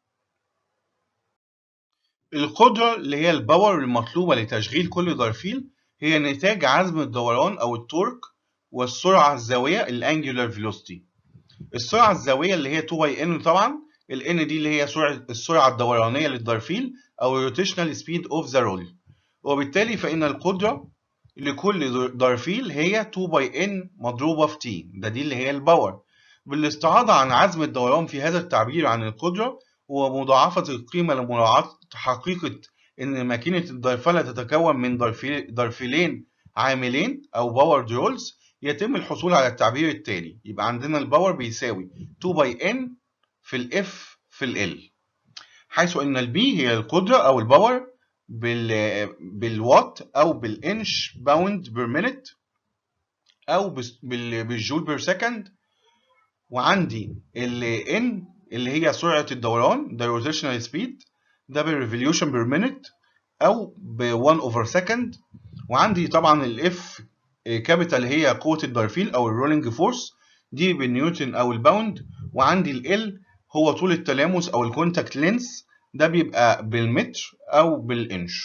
القدرة اللي هي الباور المطلوبة لتشغيل كل درفيل هي نتاج عزم الدوران أو التورك والسرعة الزاوية الانجولار فيلوسيتي السرعة الزاوية اللي هي 2 باي ان طبعا ال n دي اللي هي سرعة السرعة الدورانية للدرفيل أو الروتيشنال سبيد اوف ذا رول وبالتالي فإن القدرة لكل درفيل هي 2 باي n مضروبة في t ده دي اللي هي الباور بالاستعاضة عن عزم الدوران في هذا التعبير عن القدرة هو مضاعفة القيمة لمراعاة حقيقة ان ماكينه الدرفله تتكون من درفيلين عاملين او باور رولز يتم الحصول على التعبير التالي يبقى عندنا الباور بيساوي 2 باي ان في الاف في ال حيث ان البي هي القدره او الباور بال بالوات او بالانش باوند بير مينيت او بالجول بير سكند وعندي ال ان اللي هي سرعه الدوران ده روتيشنال سبيد ده بالريفوليوشن بير مينيت او ب 1 اوفر سكند وعندي طبعا الاف كابيتال هي قوه الدرفيل او الرولينج فورس دي بالنيوتن او الباوند وعندي ال هو طول التلامس او الكونتاكت لينس ده بيبقى بالمتر او بالانش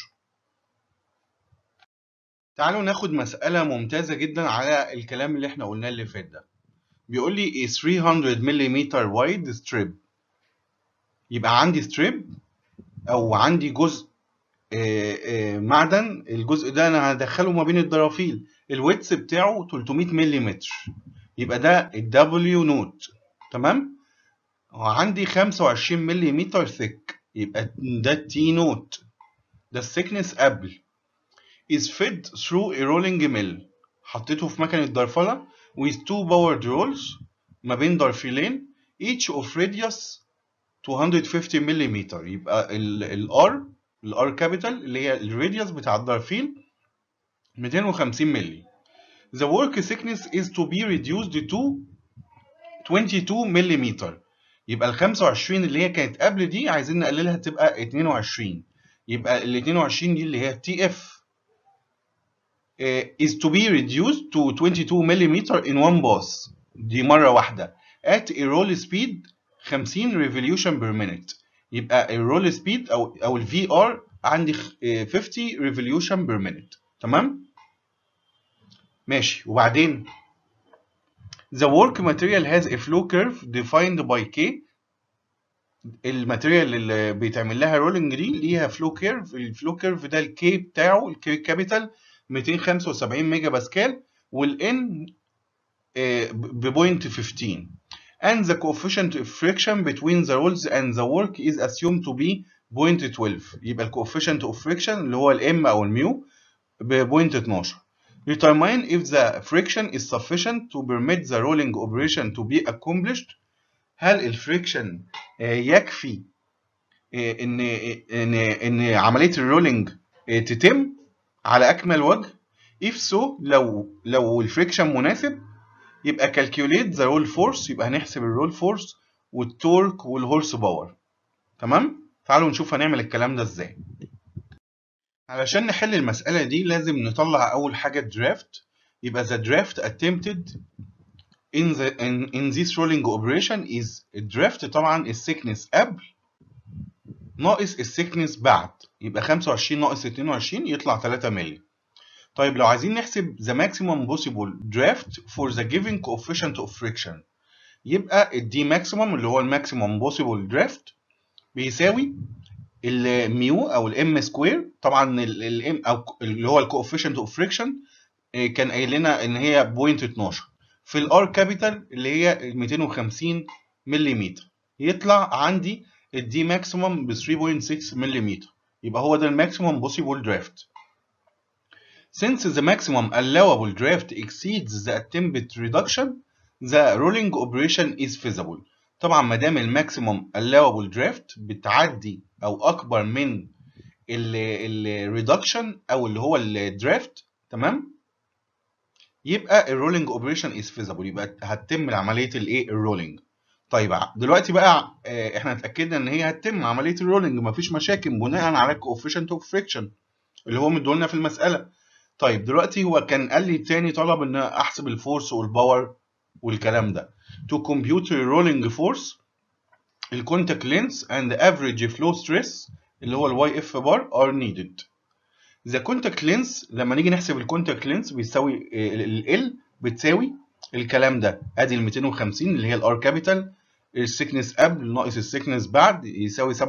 تعالوا ناخد مسألة ممتازة جدا على الكلام اللي احنا قلناه اللي فات ده بيقول لي a 300 ملم wide strip يبقى عندي ستريب او عندي جزء آآ آآ معدن الجزء ده انا هدخله ما بين الضرافيل الويتس بتاعه 300 ملم يبقى ده الدبليو نوت تمام وعندي 25 ملم ثيك يبقى ده التي نوت ده الثيكنس قبل is fed through a rolling mill حطيته في مكنة درفلة with two powered rolls ما بين درفيلين each of radius 250 ملم يبقى ال R ال R capital اللي هي الراديوس بتاع الدرفيل 250 مللي the work thickness is to be reduced to 22 ملم يبقى ال 25 اللي هي كانت قبل دي عايزين نقللها تبقى 22 يبقى ال 22 دي اللي هي تي اف is to be reduced to 22 ملم in one pass دي مرة واحدة at a roll speed 50 revolution per minute يبقى الرول سبيد او او الفي ار عندي 50 revolution per minute تمام ماشي وبعدين the work material has a flow curve defined by K الماتيريال اللي بيتعمل لها رولنج دي ليها فلو كيرف الفلو كيرف ده الكي بتاعه الكي كابيتال 275 ميجا باسكال والان ب 0.15 and the coefficient of friction between the rolls and the work is assumed to be 0.12 يبقى ال coefficient of friction اللي هو الام او الميو ب 0.12 determine if the friction is sufficient to permit the rolling operation to be accomplished هل الفريكشن يكفي ان ان ان عمليه الرولينج تتم على اكمل وجه if so لو لو الفريكشن مناسب يبقى calculate the roll force يبقى هنحسب الرول فورس والتورك والهورس باور تمام تعالوا نشوف هنعمل الكلام ده ازاي علشان نحل المسألة دي لازم نطلع أول حاجة درافت يبقى the draft attempted in the in, in this rolling operation is الدرافت طبعا السكنس قبل ناقص السكنس بعد يبقى 25 ناقص 22 يطلع 3 مللي طيب لو عايزين نحسب the maximum possible draft for the given coefficient of friction يبقى الدي ماكسيمم اللي هو الماكسيمم possible draft بيساوي الميو او الام سكوير طبعا الام او اللي هو الكوفيشنت اوف فريكشن كان قايل لنا ان هي 0.12 في الار كابيتال اللي هي 250 ملم يطلع عندي الدي ماكسيمم ب 3.6 ملم يبقى هو ده الماكسيمم بوسيبل درافت Since the maximum allowable draft exceeds the attempted reduction, the rolling operation is feasible. طبعا ما دام الماكسيمم allowable draft بتعدي او اكبر من الريدكشن او اللي هو الدرافت تمام يبقى الرولينج اوبريشن از فيزابل يبقى هتتم عمليه الايه الرولينج طيب دلوقتي بقى احنا اتاكدنا ان هي هتتم عمليه الرولينج مفيش مشاكل بناء على الكوفيشنت اوف فريكشن اللي هو مدولنا في المساله طيب دلوقتي هو كان قال لي تاني طلب ان احسب الفورس والباور والكلام ده to compute the rolling force الكونتاكت لينس and average flow stress اللي هو الواي اف بار are needed the contact length لما نيجي نحسب الكونتاكت لينس بيساوي ال بتساوي الكلام ده ادي ال 250 اللي هي الار كابيتال السكنس قبل ناقص السكنس بعد يساوي 27.4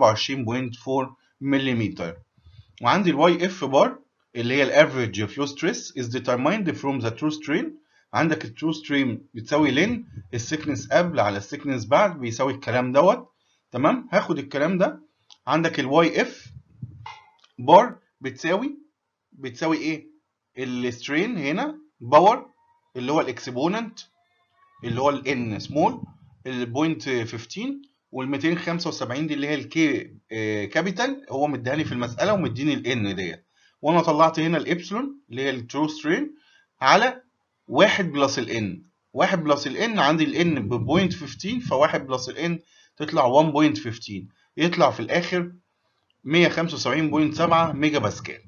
ملم وعندي الواي اف بار اللي هي الافريج فلو ستريس is determined from the true stream عندك الترو ستريم بتساوي لين السكنس قبل على السكنس بعد بيساوي الكلام دوت تمام هاخد الكلام ده عندك الواي اف بار بتساوي بتساوي ايه السترين هنا باور اللي هو الاكسبوننت اللي هو الان سمول البوينت 15 وال 275 دي اللي هي الكي كابيتال هو مديهاني في المساله ومديني الان ديت وانا طلعت هنا الابسلون اللي هي الترو سترين على 1 بلس الان 1 بلس الان عندي الان ب 0.15 ف1 بلس الان تطلع 1.15 يطلع في الاخر 175.7 ميجا باسكال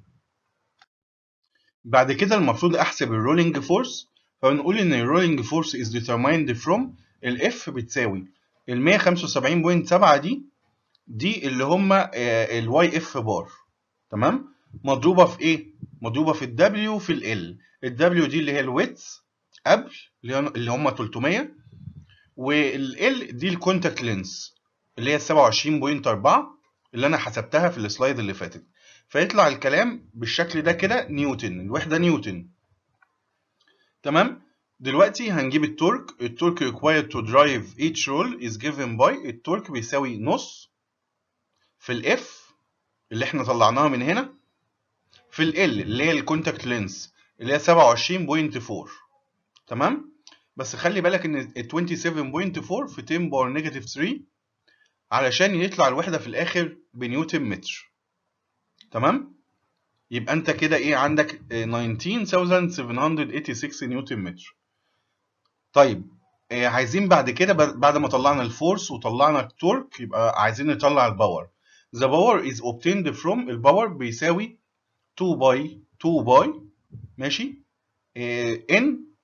بعد كده المفروض احسب الرولينج فورس فبنقول ان الرولينج فورس is determined from الاف بتساوي ال 175.7 دي دي اللي هما الواي اف بار تمام مضروبه في ايه مضروبه في الدبليو في ال الدبليو دي اللي هي الويتس قبل اللي هم 300 والال دي الكونتاكت لينس اللي هي 27.4 اللي انا حسبتها في السلايد اللي فاتت فيطلع الكلام بالشكل ده كده نيوتن الوحده نيوتن تمام دلوقتي هنجيب التورك التورك required to drive each roll is given by التورك بيساوي نص في الاف اللي احنا طلعناها من هنا في ال اللي هي الكونتاكت لينس اللي هي 27.4 تمام بس خلي بالك ان ال 27.4 في 10 باور نيجاتيف 3 علشان يطلع الوحده في الاخر بنيوتن متر تمام يبقى انت كده ايه عندك 19786 نيوتن متر طيب إيه عايزين بعد كده بعد ما طلعنا الفورس وطلعنا التورك يبقى عايزين نطلع الباور the power is obtained from الباور بيساوي 2 باي 2 باي ماشي إيه n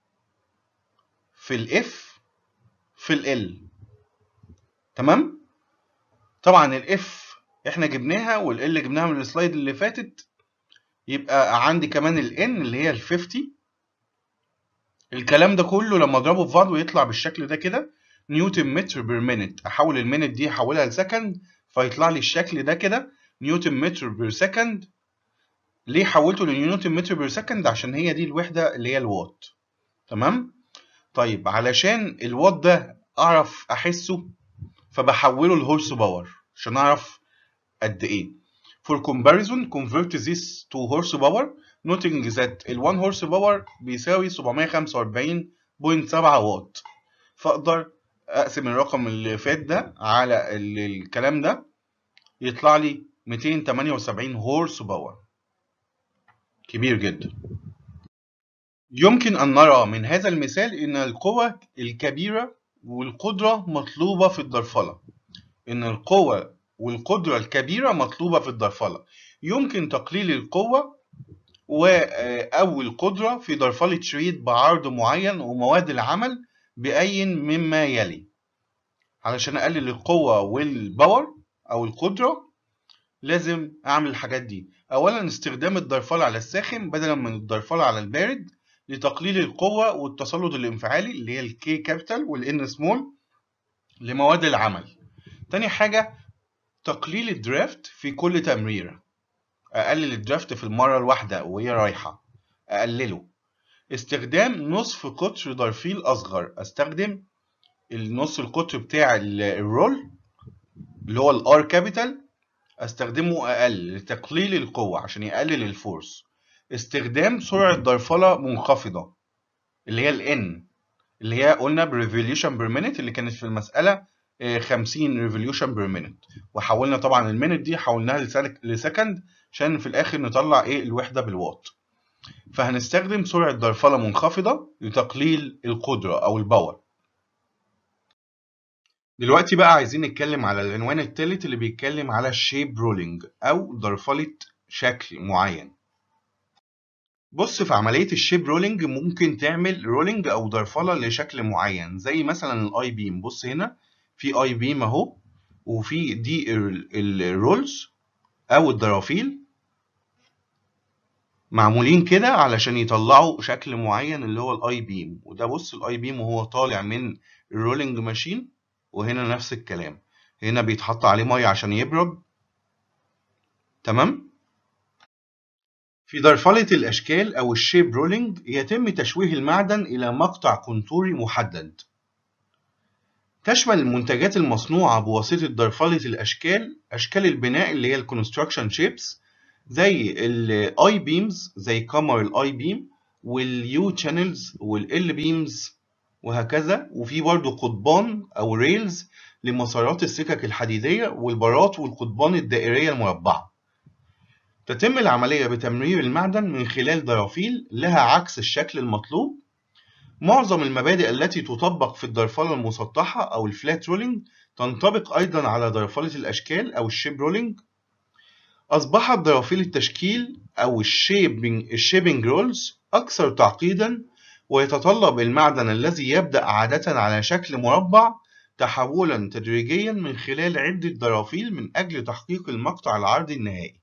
في الاف في ال تمام طبعا الاف احنا جبناها والال جبناها من السلايد اللي فاتت يبقى عندي كمان الان اللي هي ال 50 الكلام ده كله لما اضربه في بعضه يطلع بالشكل ده كده نيوتن متر بير مينت احول المينت دي احولها لسكند فيطلع لي الشكل ده كده نيوتن متر بير سكند ليه حولته لنيوتن متر بير سكند عشان هي دي الوحده اللي هي الوات تمام طيب علشان الوات ده اعرف احسه فبحوله لهورس باور عشان اعرف قد ايه for comparison convert this to horsepower noting that ال 1 horsepower بيساوي 745.7 واط فاقدر اقسم الرقم اللي فات ده على الكلام ده يطلع لي 278 هورس باور كبير جدا يمكن أن نرى من هذا المثال أن القوة الكبيرة والقدرة مطلوبة في الضرفلة أن القوة والقدرة الكبيرة مطلوبة في الضرفلة يمكن تقليل القوة و أو القدرة في ضرفلة شريط بعرض معين ومواد العمل بأي مما يلي علشان أقلل القوة والباور أو القدرة لازم أعمل الحاجات دي أولا استخدام الضرفلة على الساخن بدلا من الضرفلة على البارد لتقليل القوة والتسلط الانفعالي اللي هي الكي كابيتال والان سمول لمواد العمل تاني حاجة تقليل الدرافت في كل تمريرة أقلل الدرافت في المرة الواحدة وهي رايحة أقلله استخدام نصف قطر ضرفيل أصغر أستخدم النص القطر بتاع الرول اللي هو الار كابيتال استخدمه أقل لتقليل القوة عشان يقلل الفورس استخدام سرعة ضرفلة منخفضة اللي هي ال N اللي هي قلنا بريفوليوشن بير مينيت اللي كانت في المسألة 50 ريفوليوشن بير مينيت وحولنا طبعا المينيت دي حولناها لسكند عشان في الآخر نطلع إيه الوحدة بالوات فهنستخدم سرعة ضرفلة منخفضة لتقليل القدرة أو الباور دلوقتي بقى عايزين نتكلم على العنوان التالت اللي بيتكلم على الشيب رولينج أو ضرفلة شكل معين بص في عملية الشيب رولينج ممكن تعمل رولينج أو ضرفلة لشكل معين زي مثلا الاي بيم بص هنا في اي بيم اهو وفي دي الرولز أو الضرافيل معمولين كده علشان يطلعوا شكل معين اللي هو الاي بيم وده بص الاي بيم وهو طالع من الرولينج ماشين وهنا نفس الكلام هنا بيتحط عليه ميه عشان يبرد تمام في ضرفلة الأشكال أو الشيب رولينج يتم تشويه المعدن إلى مقطع كونتوري محدد تشمل المنتجات المصنوعة بواسطة ضرفلة الأشكال أشكال البناء اللي هي الكونستراكشن شيبس زي الاي بيمز زي كمر الاي بيم واليو تشانلز والال بيمز وهكذا وفي برضه قضبان او ريلز لمسارات السكك الحديدية والبارات والقضبان الدائرية المربعة تتم العملية بتمرير المعدن من خلال درافيل لها عكس الشكل المطلوب معظم المبادئ التي تطبق في الدرفلة المسطحة أو الفلات رولينج تنطبق أيضا على درفلة الأشكال أو الشيب رولينج أصبحت درافيل التشكيل أو الشيبنج الشيبنج رولز أكثر تعقيدا ويتطلب المعدن الذي يبدأ عادة على شكل مربع تحولا تدريجيا من خلال عدة درافيل من أجل تحقيق المقطع العرضي النهائي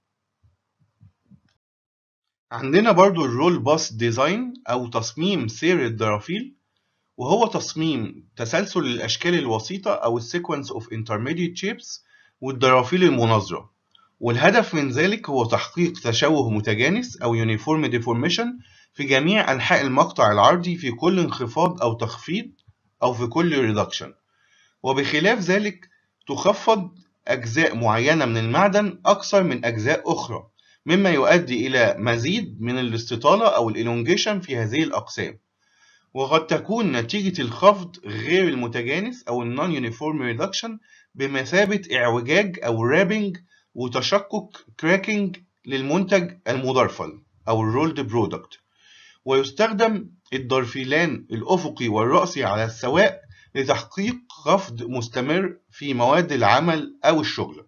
عندنا برضو الرول باس ديزاين أو تصميم سير الدرافيل وهو تصميم تسلسل الأشكال الوسيطة أو السيكونس اوف intermediate shapes والدرافيل المناظرة والهدف من ذلك هو تحقيق تشوه متجانس أو uniform deformation في جميع أنحاء المقطع العرضي في كل انخفاض أو تخفيض أو في كل reduction وبخلاف ذلك تخفض أجزاء معينة من المعدن أكثر من أجزاء أخرى مما يؤدي إلى مزيد من الاستطالة أو الإلونجيشن في هذه الأقسام وقد تكون نتيجة الخفض غير المتجانس أو النون يونيفورم ريدكشن بمثابة إعوجاج أو رابنج وتشقق كراكنج للمنتج المضرفل أو الرولد برودكت ويستخدم الدرفيلان الأفقي والرأسي على السواء لتحقيق خفض مستمر في مواد العمل أو الشغل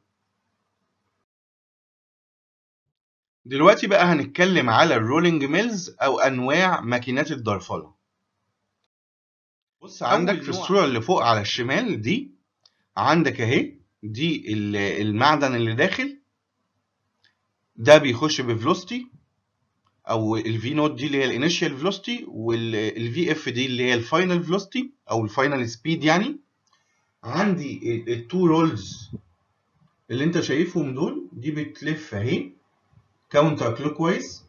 دلوقتي بقى هنتكلم على الرولينج ميلز أو أنواع ماكينات الدرفلة بص عندك في الصورة اللي فوق على الشمال دي عندك أهي دي المعدن اللي داخل ده بيخش بفلوستي او الفي نوت دي اللي هي الانيشال فيلوستي والفي اف دي اللي هي الفاينل فيلوستي او الفاينل سبيد يعني عندي التو رولز اللي انت شايفهم دول دي بتلف اهي كاونتر كلوك وايز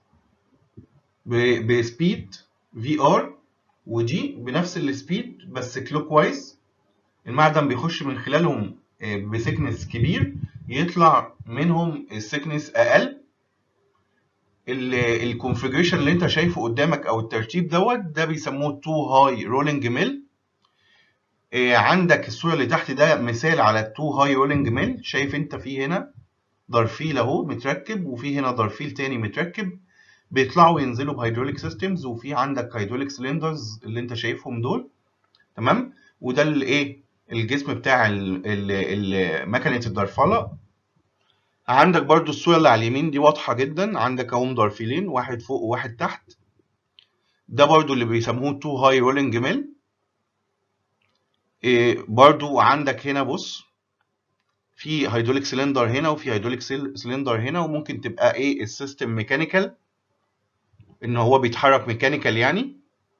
بسبيد في ار ودي بنفس السبيد بس كلوك وايز المعدن بيخش من خلالهم بسكنس كبير يطلع منهم السكنس اقل الكونفيجريشن اللي انت شايفه قدامك او الترتيب دوت ده بيسموه تو هاي رولينج ميل عندك الصوره اللي تحت ده مثال على التو هاي رولينج ميل شايف انت في هنا ضرفيل اهو متركب وفي هنا ضرفيل تاني متركب بيطلعوا ينزلوا بهيدروليك سيستمز وفي عندك هيدروليك سلندرز اللي انت شايفهم دول تمام وده الايه الجسم بتاع مكنه الدرفله عندك برضو الصورة اللي على اليمين دي واضحة جدا عندك اهو ضرفيلين واحد فوق وواحد تحت ده برضو اللي بيسموه تو هاي رولينج ميل إيه برضو عندك هنا بص في هيدروليك سلندر هنا وفي هيدروليك سلندر هنا وممكن تبقى ايه السيستم ميكانيكال ان هو بيتحرك ميكانيكال يعني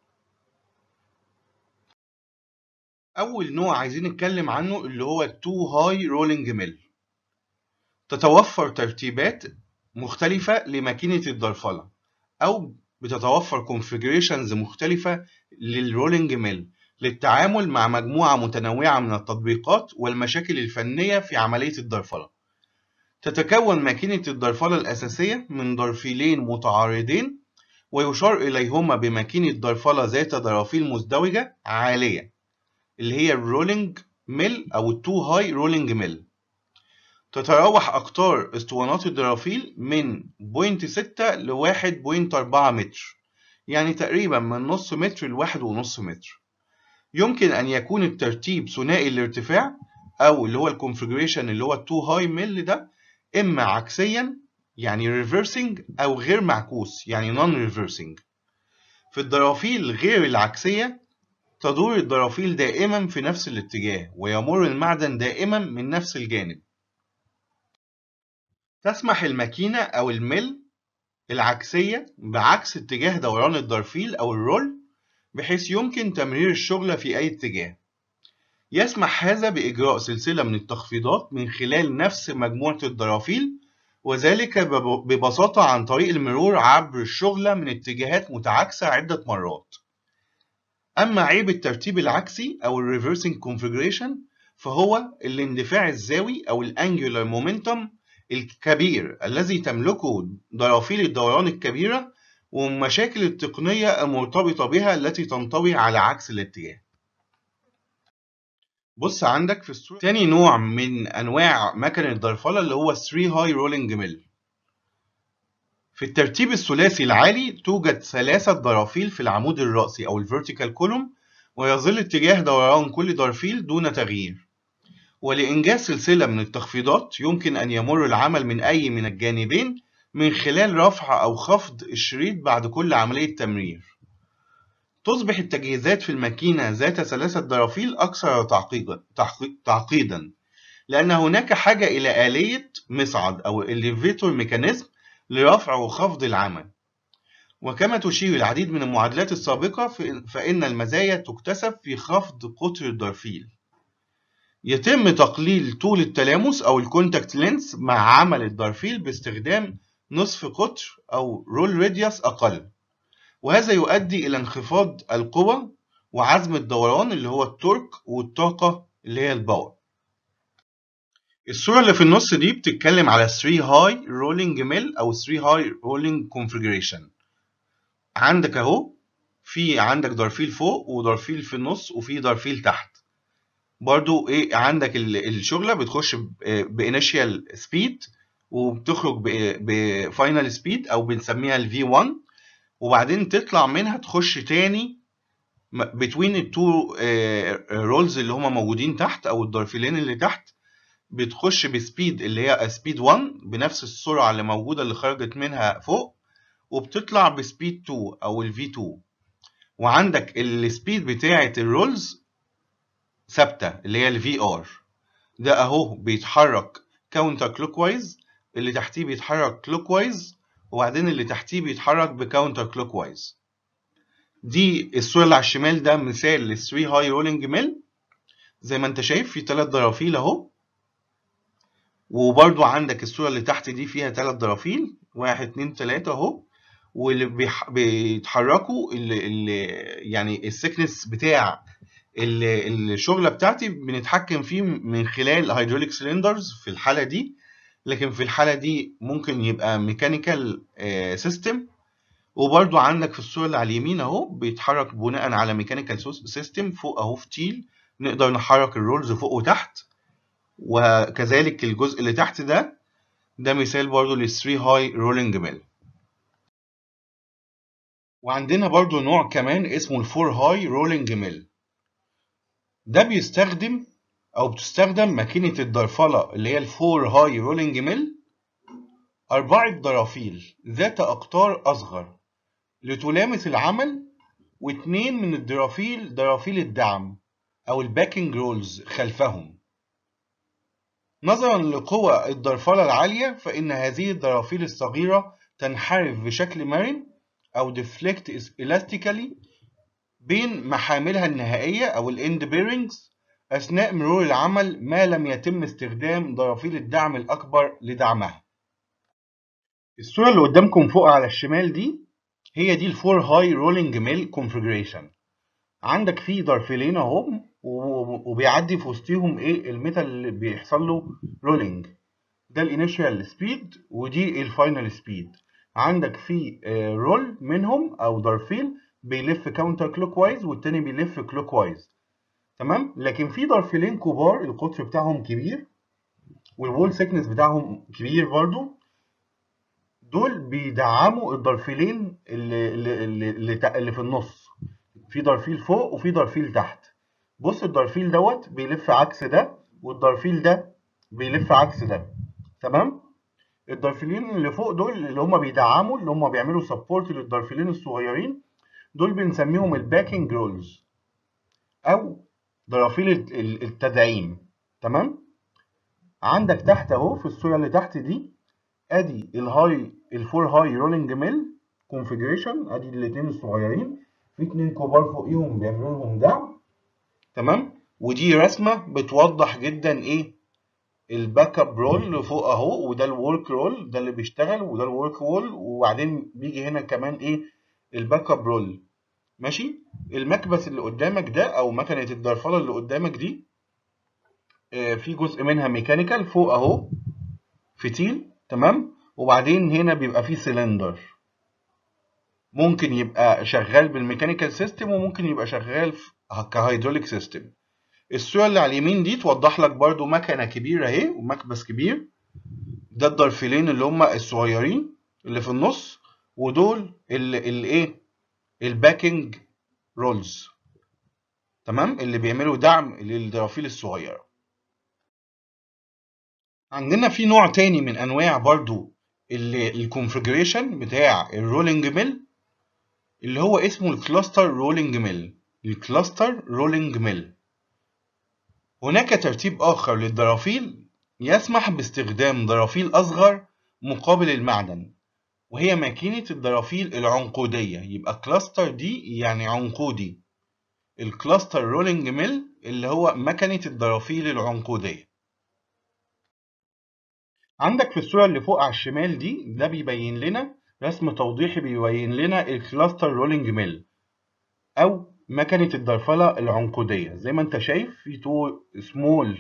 اول نوع عايزين نتكلم عنه اللي هو التو هاي رولينج ميل تتوفر ترتيبات مختلفة لماكينة الدرفلة أو بتتوفر كونفيجريشنز مختلفة للرولينج ميل للتعامل مع مجموعة متنوعة من التطبيقات والمشاكل الفنية في عملية الدرفلة. تتكون ماكينة الدرفلة الأساسية من درفيلين متعارضين ويشار إليهما بماكينة درفلة ذات درافيل مزدوجة عالية اللي هي الرولينج ميل أو التو هاي رولينج ميل. تتراوح أقطار اسطوانات الدرافيل من 0.6 ل 1.4 متر يعني تقريبا من نص متر لواحد ونص متر يمكن أن يكون الترتيب ثنائي الارتفاع أو اللي هو الكونفجريشن اللي هو التو هاي ميل ده إما عكسيا يعني ريفرسنج أو غير معكوس يعني نون ريفرسنج في الدرافيل غير العكسية تدور الدرافيل دائما في نفس الاتجاه ويمر المعدن دائما من نفس الجانب تسمح الماكينة أو الميل العكسية بعكس اتجاه دوران الدرفيل أو الرول بحيث يمكن تمرير الشغلة في أي اتجاه. يسمح هذا بإجراء سلسلة من التخفيضات من خلال نفس مجموعة الدرافيل وذلك ببساطة عن طريق المرور عبر الشغلة من اتجاهات متعاكسة عدة مرات. أما عيب الترتيب العكسي أو الريفرسنج كونفيجريشن فهو الاندفاع الزاوي أو الانجولار مومنتوم الكبير الذي تملكه ضرافيل الدوران الكبيرة والمشاكل التقنية المرتبطة بها التي تنطوي على عكس الاتجاه بص عندك في الصورة تاني نوع من أنواع مكن الدرفلة اللي هو 3 هاي رولينج ميل في الترتيب الثلاثي العالي توجد ثلاثة ضرافيل في العمود الرأسي أو الفيرتيكال كولوم ويظل اتجاه دوران كل ضرفيل دون تغيير ولإنجاز سلسلة من التخفيضات يمكن أن يمر العمل من أي من الجانبين من خلال رفع أو خفض الشريط بعد كل عملية تمرير تصبح التجهيزات في الماكينة ذات ثلاثة ضرافيل أكثر تعقيدا تعقيدا لأن هناك حاجة إلى آلية مصعد أو elevator ميكانيزم لرفع وخفض العمل وكما تشير العديد من المعادلات السابقة فإن المزايا تكتسب في خفض قطر الضرفيل يتم تقليل طول التلامس أو الكونتاكت لينس مع عمل الضرفيل باستخدام نصف قطر أو رول راديوس أقل وهذا يؤدي إلى انخفاض القوة وعزم الدوران اللي هو التورك والطاقة اللي هي الباور الصورة اللي في النص دي بتتكلم على 3 هاي رولينج ميل أو 3 هاي رولينج كونفيجريشن عندك أهو في عندك ضرفيل فوق وضرفيل في النص وفي ضرفيل تحت برضو ايه عندك الشغلة بتخش بانيشيال سبيد وبتخرج بفاينل سبيد او بنسميها الفي 1 وبعدين تطلع منها تخش تاني بتوين التو رولز اللي هما موجودين تحت او الضرفيلين اللي تحت بتخش بسبيد اللي هي سبيد 1 بنفس السرعه اللي موجوده اللي خرجت منها فوق وبتطلع بسبيد 2 او الفي 2 وعندك السبيد بتاعه الرولز ثابته اللي هي الفي ار ده اهو بيتحرك كاونتر كلوك وايز اللي تحتيه بيتحرك كلوك وايز وبعدين اللي تحتيه بيتحرك بكاونتر كلوك وايز دي الصورة اللي على الشمال ده مثال لل 3 هاي رولينج ميل زي ما انت شايف في ثلاث ضرافيل اهو وبرضو عندك الصورة اللي تحت دي فيها ثلاث ضرافيل واحد اتنين تلاتة اهو واللي بيح... بيتحركوا اللي, اللي يعني السكنس بتاع الشغلة بتاعتي بنتحكم فيه من خلال هيدروليك سلندرز في الحالة دي لكن في الحالة دي ممكن يبقى ميكانيكال سيستم وبرضو عندك في الصورة اللي على اليمين اهو بيتحرك بناء على ميكانيكال سيستم فوق اهو في تيل نقدر نحرك الرولز فوق وتحت وكذلك الجزء اللي تحت ده ده مثال برضو لل 3 هاي رولينج ميل وعندنا برضو نوع كمان اسمه ال 4 هاي رولينج ميل ده بيستخدم او بتستخدم ماكينة الدرفلة اللي هي ال 4 هاي رولينج ميل أربعة ضرافيل ذات أقطار أصغر لتلامس العمل واتنين من الضرافيل ضرافيل الدعم أو الباكينج رولز خلفهم نظرا لقوى الدرفلة العالية فإن هذه الضرافيل الصغيرة تنحرف بشكل مرن أو deflect elastically بين محاملها النهائية أو الاند بيرنجز أثناء مرور العمل ما لم يتم استخدام ضرافيل الدعم الأكبر لدعمها. الصورة اللي قدامكم فوق على الشمال دي هي دي الفور هاي رولينج ميل كونفيجريشن. عندك فيه ضرفيلين اهو وبيعدي في وسطهم ايه الميتال اللي بيحصل له رولينج. ده الانيشال سبيد ودي الفاينل سبيد. عندك في رول منهم او ضرفيل بيلف كاونتر كلوك وايز والتاني بيلف كلوك وايز. تمام لكن في ضرفيلين كبار القطر بتاعهم كبير والوول سيكنس بتاعهم كبير برضو دول بيدعموا الضرفيلين اللي, اللي, اللي, اللي في النص في ضرفيل فوق وفي ضرفيل تحت بص الضرفيل دوت بيلف عكس ده والضرفيل ده بيلف عكس ده تمام الضرفيلين اللي فوق دول اللي هم بيدعموا اللي هم بيعملوا سبورت للضرفيلين الصغيرين دول بنسميهم الباكينج رولز او ضرافيل التدعيم تمام عندك تحت اهو في الصوره اللي تحت دي ادي الهاي الفور هاي رولينج ميل كونفيجريشن ادي الاثنين الصغيرين في اتنين كبار فوقيهم بيعملوا لهم دعم تمام ودي رسمه بتوضح جدا ايه الباك اب رول اللي فوق اهو وده الورك رول ده اللي بيشتغل وده الورك وول وبعدين بيجي هنا كمان ايه الباك اب رول ماشي المكبس اللي قدامك ده او مكنه الدرفله اللي قدامك دي آه في جزء منها ميكانيكال فوق اهو فتيل تمام وبعدين هنا بيبقى فيه سلندر ممكن يبقى شغال بالميكانيكال سيستم وممكن يبقى شغال كهيدروليك سيستم الصورة اللي على اليمين دي توضح لك برضو مكنة كبيرة اهي ومكبس كبير ده الضرفلين اللي هم الصغيرين اللي في النص ودول الايه الباكينج رولز تمام اللي بيعملوا دعم للضرافيل الصغيرة عندنا في نوع تاني من انواع برضو الكونفجريشن بتاع الرولينج ميل اللي هو اسمه الكلاستر رولينج ميل الكلاستر رولينج ميل هناك ترتيب آخر للضرافيل يسمح باستخدام ضرافيل أصغر مقابل المعدن وهي ماكينة الضرافيل العنقودية يبقى كلاستر دي يعني عنقودي الكلاستر رولينج ميل اللي هو مكنة الضرافيل العنقودية عندك في الصورة اللي فوق على الشمال دي ده بيبين لنا رسم توضيحي بيبين لنا الكلاستر رولينج ميل أو مكنة الدرفلة العنقودية زي ما انت شايف في تو سمول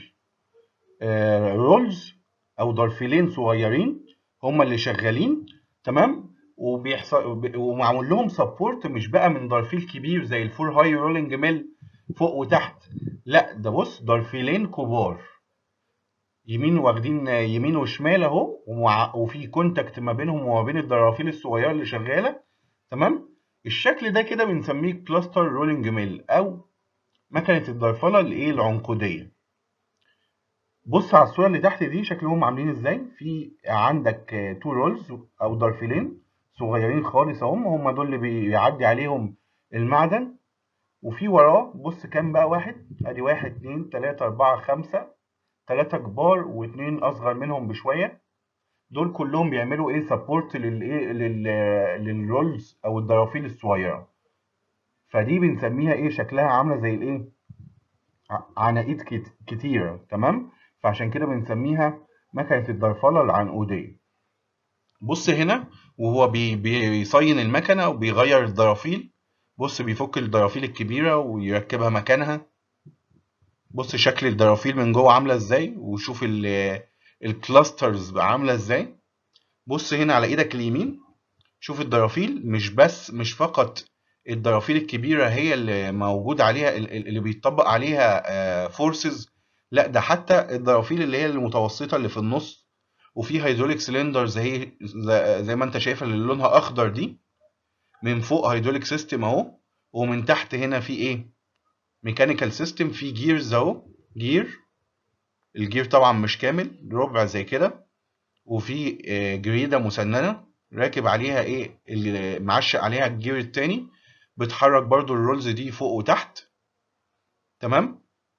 رولز أو ضرفلين صغيرين هما اللي شغالين تمام وبيحصل ومعمول لهم سبورت مش بقى من ضرفيل كبير زي الفور هاي رولينج ميل فوق وتحت لا ده بص ضرفيلين كبار يمين واخدين يمين وشمال اهو وفي كونتاكت ما بينهم وما بين الضرافيل الصغيره اللي شغاله تمام الشكل ده كده بنسميه كلاستر رولينج ميل او مكنه الضرفله الايه العنقوديه بص على الصوره اللي تحت دي شكلهم عاملين ازاي في عندك تو رولز او ضرفلين صغيرين خالص اهم هم دول اللي بيعدي عليهم المعدن وفي وراه بص كام بقى واحد ادي واحد اتنين تلاته اربعه خمسه تلاته كبار واتنين اصغر منهم بشويه دول كلهم بيعملوا ايه سبورت للايه للرولز او الضرافيل الصغيره فدي بنسميها ايه شكلها عامله زي الايه عناقيد كتيره تمام فعشان كده بنسميها مكنه الضرفله العنقوديه بص هنا وهو بي بيصين المكنه وبيغير الضرافيل بص بيفك الضرافيل الكبيره ويركبها مكانها بص شكل الضرافيل من جوه عامله ازاي وشوف الكلاسترز عامله ازاي بص هنا على ايدك اليمين شوف الضرافيل مش بس مش فقط الضرافيل الكبيره هي اللي موجود عليها اللي بيطبق عليها فورسز لا ده حتى الضرافيل اللي هي المتوسطه اللي في النص وفي هيدروليك سلندرز هي زي ما انت شايفها اللي لونها اخضر دي من فوق هيدروليك سيستم اهو ومن تحت هنا في ايه ميكانيكال سيستم في جيرز اهو جير الجير طبعا مش كامل ربع زي كده وفي جريدة مسننة راكب عليها ايه اللي معشق عليها الجير التاني بتحرك برضو الرولز دي فوق وتحت تمام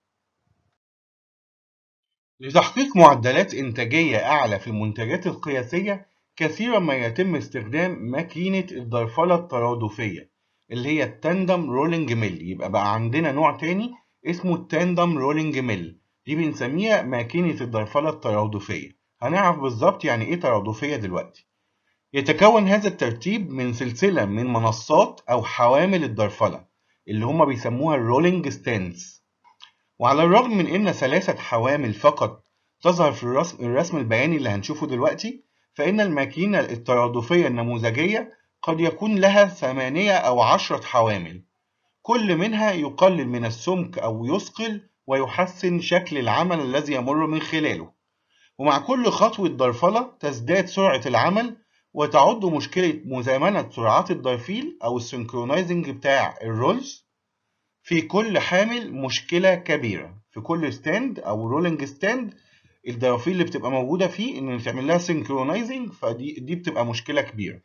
لتحقيق معدلات إنتاجية أعلى في المنتجات القياسية كثيرا ما يتم استخدام ماكينة الضرفلة الترادفية اللي هي التاندم رولينج ميل يبقى بقى عندنا نوع تاني اسمه التاندم رولينج ميل دي بنسميها ماكينة الضرفلة الترادفية هنعرف بالظبط يعني ايه ترادفية دلوقتي يتكون هذا الترتيب من سلسلة من منصات أو حوامل الضرفلة اللي هما بيسموها الرولينج ستاندز وعلى الرغم من إن ثلاثة حوامل فقط تظهر في الرسم, الرسم البياني اللي هنشوفه دلوقتي فإن الماكينة الترادفية النموذجية قد يكون لها ثمانية أو عشرة حوامل كل منها يقلل من السمك أو يثقل ويحسن شكل العمل الذي يمر من خلاله ومع كل خطوة ضرفلة تزداد سرعة العمل وتعد مشكلة مزامنة سرعات الضرفيل أو السنكرونايزنج بتاع الرولز في كل حامل مشكلة كبيرة في كل ستاند أو رولينج ستاند الضرافيل اللي بتبقى موجودة فيه إن تعمل لها سنكرونايزنج فدي دي بتبقى مشكلة كبيرة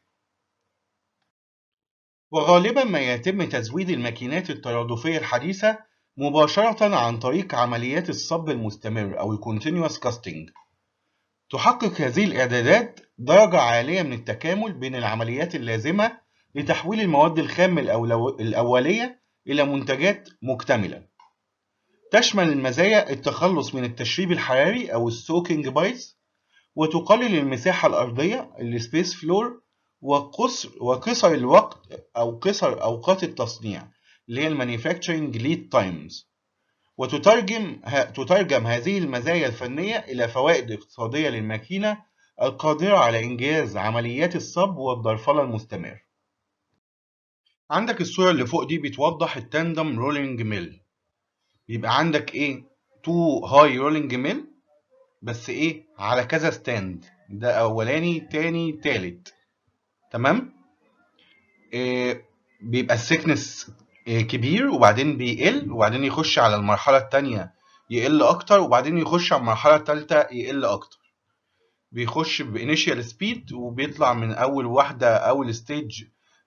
وغالبا ما يتم تزويد الماكينات الترادفية الحديثة مباشرة عن طريق عمليات الصب المستمر أو الكونتينوس كاستنج تحقق هذه الإعدادات درجة عالية من التكامل بين العمليات اللازمة لتحويل المواد الخام الأولية إلى منتجات مكتملة تشمل المزايا التخلص من التشريب الحراري أو السوكينج بايس وتقلل المساحة الأرضية السبيس فلور وقصر وقصر الوقت أو قصر أوقات التصنيع اللي هي المانيفاكتشرنج ليد تايمز وتترجم تترجم هذه المزايا الفنية إلى فوائد اقتصادية للماكينة القادرة على إنجاز عمليات الصب والضرفلة المستمر عندك الصورة اللي فوق دي بتوضح التاندم رولينج ميل يبقى عندك ايه تو هاي رولينج ميل بس ايه على كذا ستاند ده اولاني تاني تالت تمام إيه بيبقى السكنس إيه كبير وبعدين بيقل وبعدين يخش على المرحلة التانية يقل اكتر وبعدين يخش على المرحلة التالتة يقل اكتر بيخش بانيشيال سبيد وبيطلع من اول واحدة اول ستيج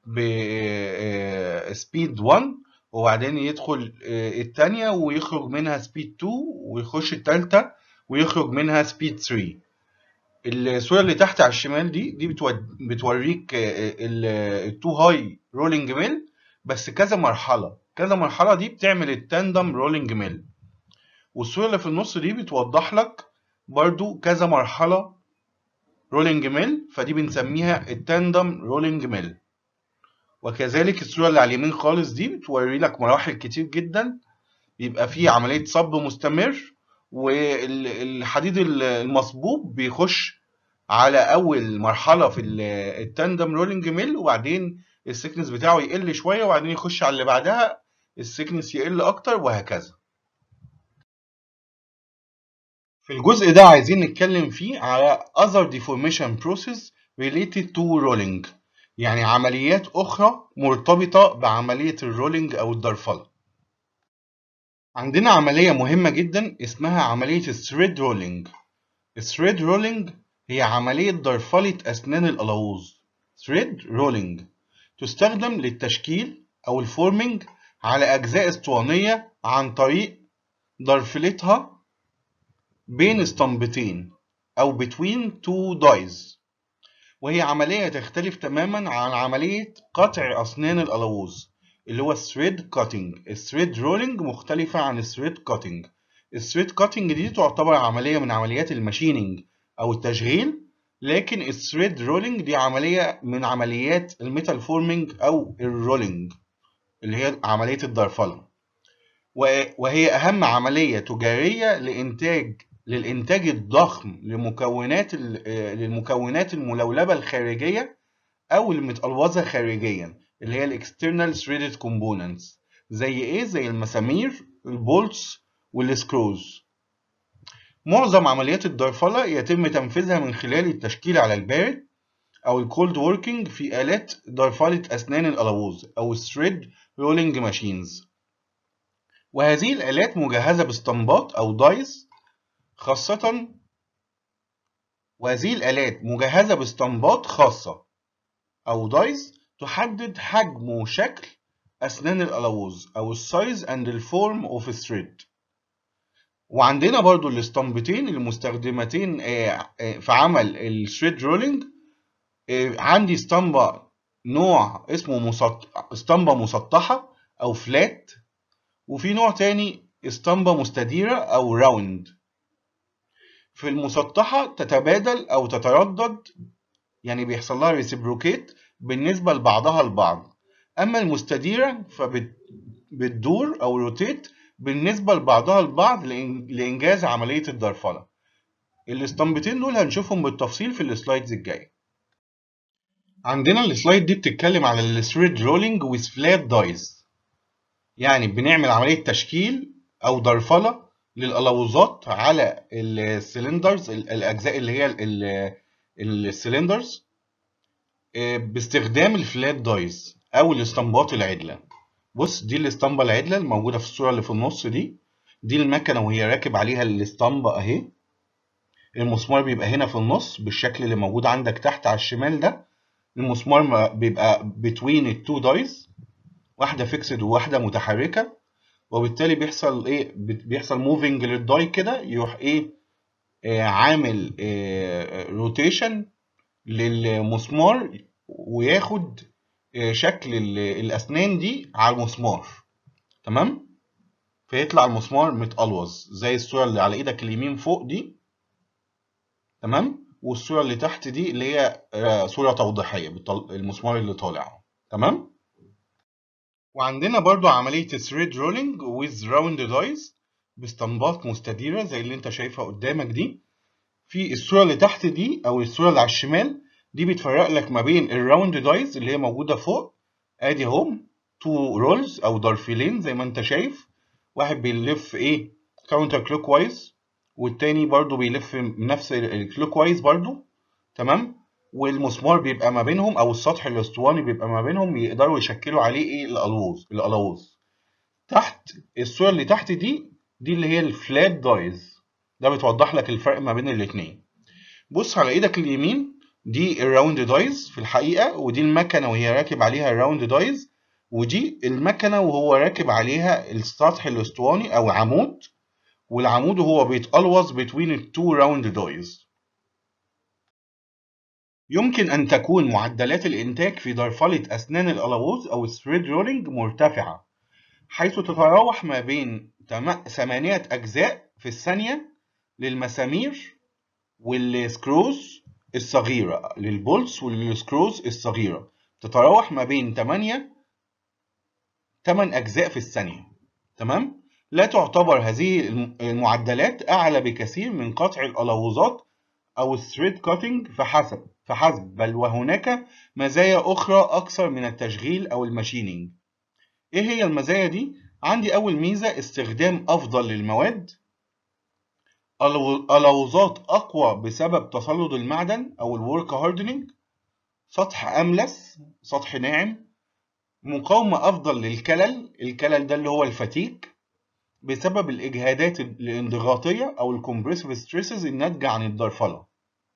بسبيد 1 وبعدين يدخل التانية ويخرج منها سبيد 2 ويخش التالتة ويخرج منها سبيد 3 الصورة اللي تحت على الشمال دي دي بتوريك التو هاي رولينج ميل بس كذا مرحلة كذا مرحلة دي بتعمل التاندم رولينج ميل والصورة اللي في النص دي بتوضح لك برضو كذا مرحلة رولينج ميل فدي بنسميها التاندم رولينج ميل وكذلك الصورة اللي على اليمين خالص دي بتوري لك مراحل كتير جدا بيبقى فيه عملية صب مستمر والحديد المصبوب بيخش على أول مرحلة في التاندم رولينج ميل وبعدين السكنس بتاعه يقل شوية وبعدين يخش على اللي بعدها السكنس يقل أكتر وهكذا في الجزء ده عايزين نتكلم فيه على other deformation process related to rolling يعني عمليات أخرى مرتبطة بعملية الرولينج أو الضرفلة. عندنا عملية مهمة جدا اسمها عملية الثريد رولينج. الثريد رولينج هي عملية ضرفلة أسنان الألووز. ثريد رولينج تستخدم للتشكيل أو الفورمينج على أجزاء اسطوانية عن طريق ضرفلتها بين اسطمبتين أو between two dies. وهي عملية تختلف تماما عن عملية قطع أسنان الألووز اللي هو الثريد كاتنج الثريد رولينج مختلفة عن الثريد كاتنج الثريد كاتنج دي تعتبر عملية من عمليات الماشينينج أو التشغيل لكن الثريد رولينج دي عملية من عمليات الميتال فورمينج أو الرولينج اللي هي عملية الضرفلة وهي أهم عملية تجارية لإنتاج للإنتاج الضخم لمكونات للمكونات الملولبة الخارجية أو المتقلوظة خارجيا اللي هي الاكسترنال threaded components زي إيه؟ زي المسامير البولتس والسكروز معظم عمليات الضرفلة يتم تنفيذها من خلال التشكيل على البارد أو الكولد ووركينج في آلات ضرفلة أسنان الألووز أو الثريد رولينج ماشينز وهذه الآلات مجهزة باسطمبات أو دايز خاصة وهذه الآلات مجهزة باسطمبات خاصة أو دايز تحدد حجم وشكل أسنان الألووز أو السايز and the form of a thread وعندنا برضو الاسطمبتين المستخدمتين في عمل الثريد رولينج عندي اسطمبة نوع اسمه مسط... اسطمبة مسطحة أو فلات وفي نوع تاني اسطمبة مستديرة أو راوند في المسطحة تتبادل أو تتردد يعني بيحصل لها ريسبروكيت بالنسبة لبعضها البعض أما المستديرة فبتدور أو روتيت بالنسبة لبعضها البعض لإنجاز عملية الضرفلة الاسطمبتين دول هنشوفهم بالتفصيل في السلايدز الجاية عندنا السلايد دي بتتكلم على الثريد رولينج with flat dies يعني بنعمل عملية تشكيل أو ضرفلة للألوزات على السلندرز الأجزاء اللي هي السلندرز باستخدام الفلات دايز أو الاسطمبات العدلة بص دي الاسطمبة العدلة الموجودة في الصورة اللي في النص دي دي المكنة وهي راكب عليها الاسطمبة أهي المسمار بيبقى هنا في النص بالشكل اللي موجود عندك تحت على الشمال ده المسمار بيبقى between التو دايز واحدة فيكسد وواحدة متحركة وبالتالي بيحصل ايه بيحصل موفينج للداي كده يروح ايه آه عامل آه روتيشن للمسمار وياخد آه شكل الاسنان دي على المسمار تمام فيطلع المسمار متقلوظ زي الصورة اللي على ايدك اليمين فوق دي تمام والصورة اللي تحت دي اللي هي صورة توضيحية المسمار اللي طالع تمام وعندنا برضو عملية thread rolling with round dies باسطمبات مستديرة زي اللي انت شايفها قدامك دي في الصورة اللي تحت دي أو الصورة اللي على الشمال دي بتفرق لك ما بين الراوند دايز اللي هي موجودة فوق ادي هم تو رولز او ضرفيلين زي ما انت شايف واحد بيلف ايه كاونتر كلوك وايز والتاني برضو بيلف نفس الكلوك وايز برضو تمام والمسمار بيبقى ما بينهم او السطح الاسطواني بيبقى ما بينهم يقدروا يشكلوا عليه ايه الالوز الالوز تحت الصورة اللي تحت دي دي اللي هي الفلات دايز ده بتوضح لك الفرق ما بين الاتنين بص على ايدك اليمين دي الراوند دايز في الحقيقة ودي المكنة وهي راكب عليها الراوند دايز ودي المكنة وهو راكب عليها السطح الاسطواني أو عمود والعمود وهو بيتقلوظ between التو راوند دايز يمكن أن تكون معدلات الإنتاج في درفلة أسنان الألوز أو الثريد رولينج مرتفعة حيث تتراوح ما بين ثمانية أجزاء في الثانية للمسامير والسكروز الصغيرة للبولس والسكروز الصغيرة تتراوح ما بين 8 8 أجزاء في الثانية تمام؟ لا تعتبر هذه المعدلات أعلى بكثير من قطع الألوظات أو الثريد كاتنج فحسب فحسب بل وهناك مزايا أخرى أكثر من التشغيل أو الماشينينج إيه هي المزايا دي؟ عندي أول ميزة استخدام أفضل للمواد ألوظات أقوى بسبب تصلد المعدن أو الورك هاردنينج سطح أملس سطح ناعم مقاومة أفضل للكلل الكلل ده اللي هو الفتيك بسبب الإجهادات الانضغاطية أو الكومبريسيف ستريسز الناتجة عن الدرفلة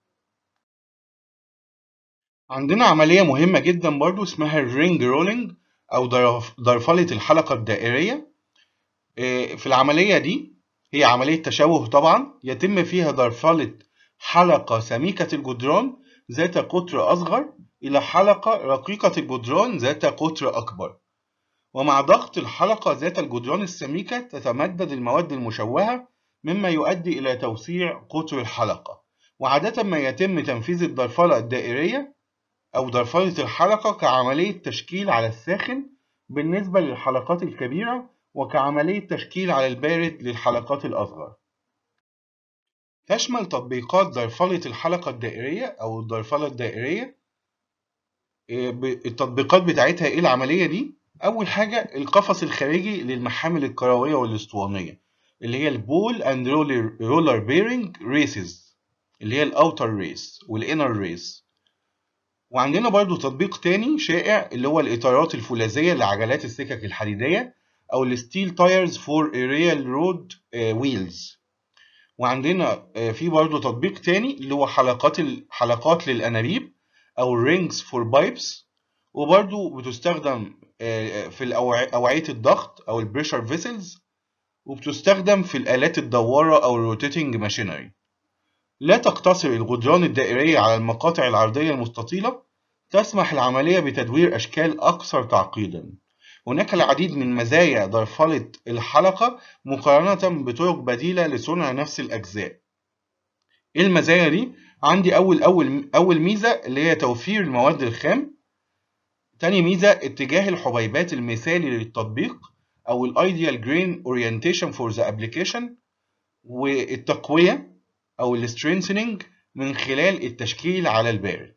عندنا عملية مهمة جدا برضو اسمها الرينج رولينج أو درفلة الحلقة الدائرية في العملية دي هي عملية تشوه طبعا يتم فيها درفلة حلقة سميكة الجدران ذات قطر أصغر إلى حلقة رقيقة الجدران ذات قطر أكبر ومع ضغط الحلقة ذات الجدران السميكة تتمدد المواد المشوهة مما يؤدي إلى توسيع قطر الحلقة وعادة ما يتم تنفيذ الدرفلة الدائرية أو درفلة الحلقة كعملية تشكيل على الساخن بالنسبة للحلقات الكبيرة وكعملية تشكيل على البارد للحلقات الأصغر. تشمل تطبيقات درفلة الحلقة الدائرية أو الدرفلة الدائرية التطبيقات بتاعتها إيه العملية دي؟ أول حاجة القفص الخارجي للمحامل الكروية والاسطوانية اللي هي البول أند رولر بيرنج ريسز اللي هي الأوتر ريس والإنر ريس وعندنا برضو تطبيق تاني شائع اللي هو الإطارات الفولاذية لعجلات السكك الحديدية او الستيل تايرز فور ريال رود ويلز وعندنا في برضه تطبيق تاني اللي هو حلقات حلقات للانابيب او رينجز فور بايبس وبرضه بتستخدم في اوعيه الضغط او البريشر فيسلز وبتستخدم في الالات الدواره او الروتيتنج ماشينري لا تقتصر الجدران الدائريه على المقاطع العرضيه المستطيله تسمح العمليه بتدوير اشكال اكثر تعقيدا هناك العديد من مزايا درفلة الحلقة مقارنة بطرق بديلة لصنع نفس الأجزاء. إيه المزايا دي؟ عندي أول أول أول ميزة اللي هي توفير المواد الخام. تاني ميزة اتجاه الحبيبات المثالي للتطبيق أو ال Ideal Grain Orientation for the Application والتقوية أو ال Strengthening من خلال التشكيل على البارد.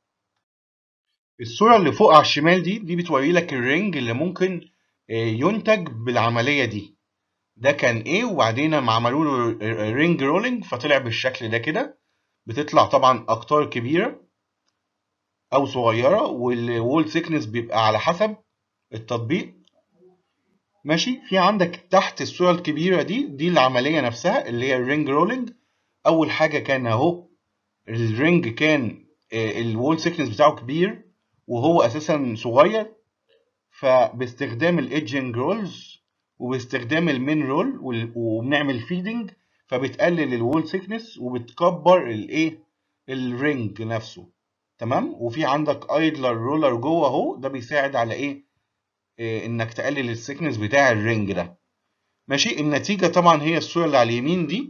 الصورة اللي فوق على الشمال دي دي بتوري لك الرينج اللي ممكن ينتج بالعملية دي ده كان ايه وبعدين ما عملوا له رينج رولينج فطلع بالشكل ده كده بتطلع طبعا اقطار كبيرة او صغيرة والوول سيكنس بيبقى على حسب التطبيق ماشي في عندك تحت الصورة الكبيرة دي دي العملية نفسها اللي هي الرينج رولينج اول حاجة كان اهو الرينج كان الوول سيكنس بتاعه كبير وهو اساسا صغير فباستخدام الايدجنج رولز وباستخدام المين رول وبنعمل فيدنج فبتقلل الوول سيكنس وبتكبر الايه الرينج نفسه تمام وفي عندك ايدلر رولر جوه اهو ده بيساعد على ايه, إيه انك تقلل السيكنس بتاع الرينج ده ماشي النتيجه طبعا هي الصوره اللي على اليمين دي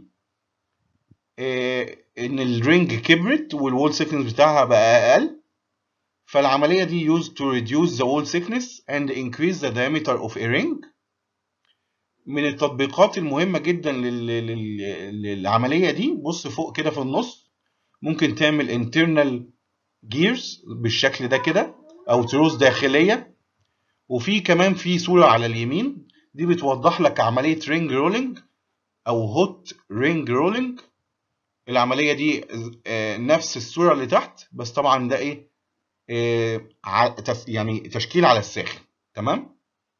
إيه ان الرينج كبرت والوول سيكنس بتاعها بقى اقل فالعملية دي used to reduce the wall thickness and increase the diameter of a ring من التطبيقات المهمة جدا لل- لل- للعملية دي بص فوق كده في النص ممكن تعمل internal gears بالشكل ده كده أو تروس داخلية وفي كمان في صورة على اليمين دي بتوضح لك عملية رينج رولينج أو هوت رينج رولينج العملية دي آه، نفس الصورة اللي تحت بس طبعا ده إيه آه، ع- تف- يعني تشكيل على الساخن تمام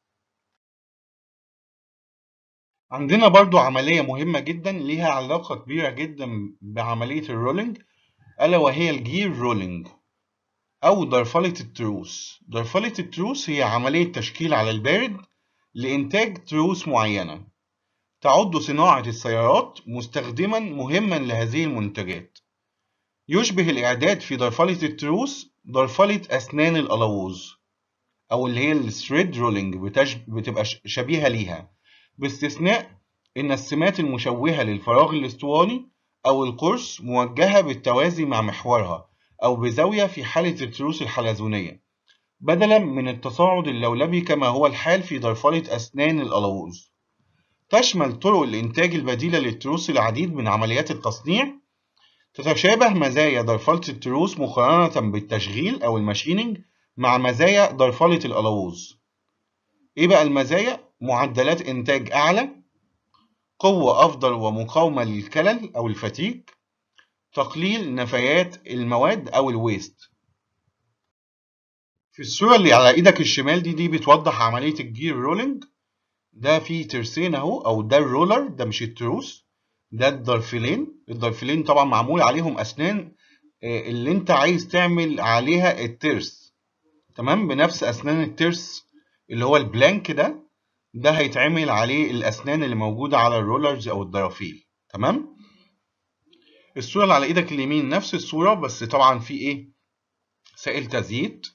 عندنا برضو عملية مهمة جدا ليها علاقة كبيرة جدا بعملية الرولينج ألا وهي الجير رولينج أو درفلة التروس درفلة التروس هي عملية تشكيل على البارد لإنتاج تروس معينة تعد صناعة السيارات مستخدما مهما لهذه المنتجات يشبه الإعداد في درفلة التروس درفلة أسنان الألووز أو اللي هي الثريد رولينج بتبقى ش- شبيهة ليها باستثناء إن السمات المشوهة للفراغ الاسطواني أو القرص موجهة بالتوازي مع محورها أو بزاوية في حالة التروس الحلزونية بدلا من التصاعد اللولبي كما هو الحال في درفلة أسنان الألووز تشمل طرق الإنتاج البديلة للتروس العديد من عمليات التصنيع تتشابه مزايا درفلة التروس مقارنة بالتشغيل أو الماشينينج مع مزايا درفلة الألووز إيه بقى المزايا؟ معدلات إنتاج أعلى قوة أفضل ومقاومة للكلل أو الفتيك تقليل نفايات المواد أو الويست في الصورة اللي على إيدك الشمال دي دي بتوضح عملية الجير رولينج ده فيه ترسين أهو أو ده الرولر ده مش التروس ده الدرفلين الدرفلين طبعا معمول عليهم أسنان آه، اللي أنت عايز تعمل عليها الترس تمام بنفس أسنان الترس اللي هو البلانك ده ده هيتعمل عليه الأسنان اللي موجودة على الرولرز أو الدرافيل تمام الصورة اللي على إيدك اليمين نفس الصورة بس طبعا في إيه سائل تزييت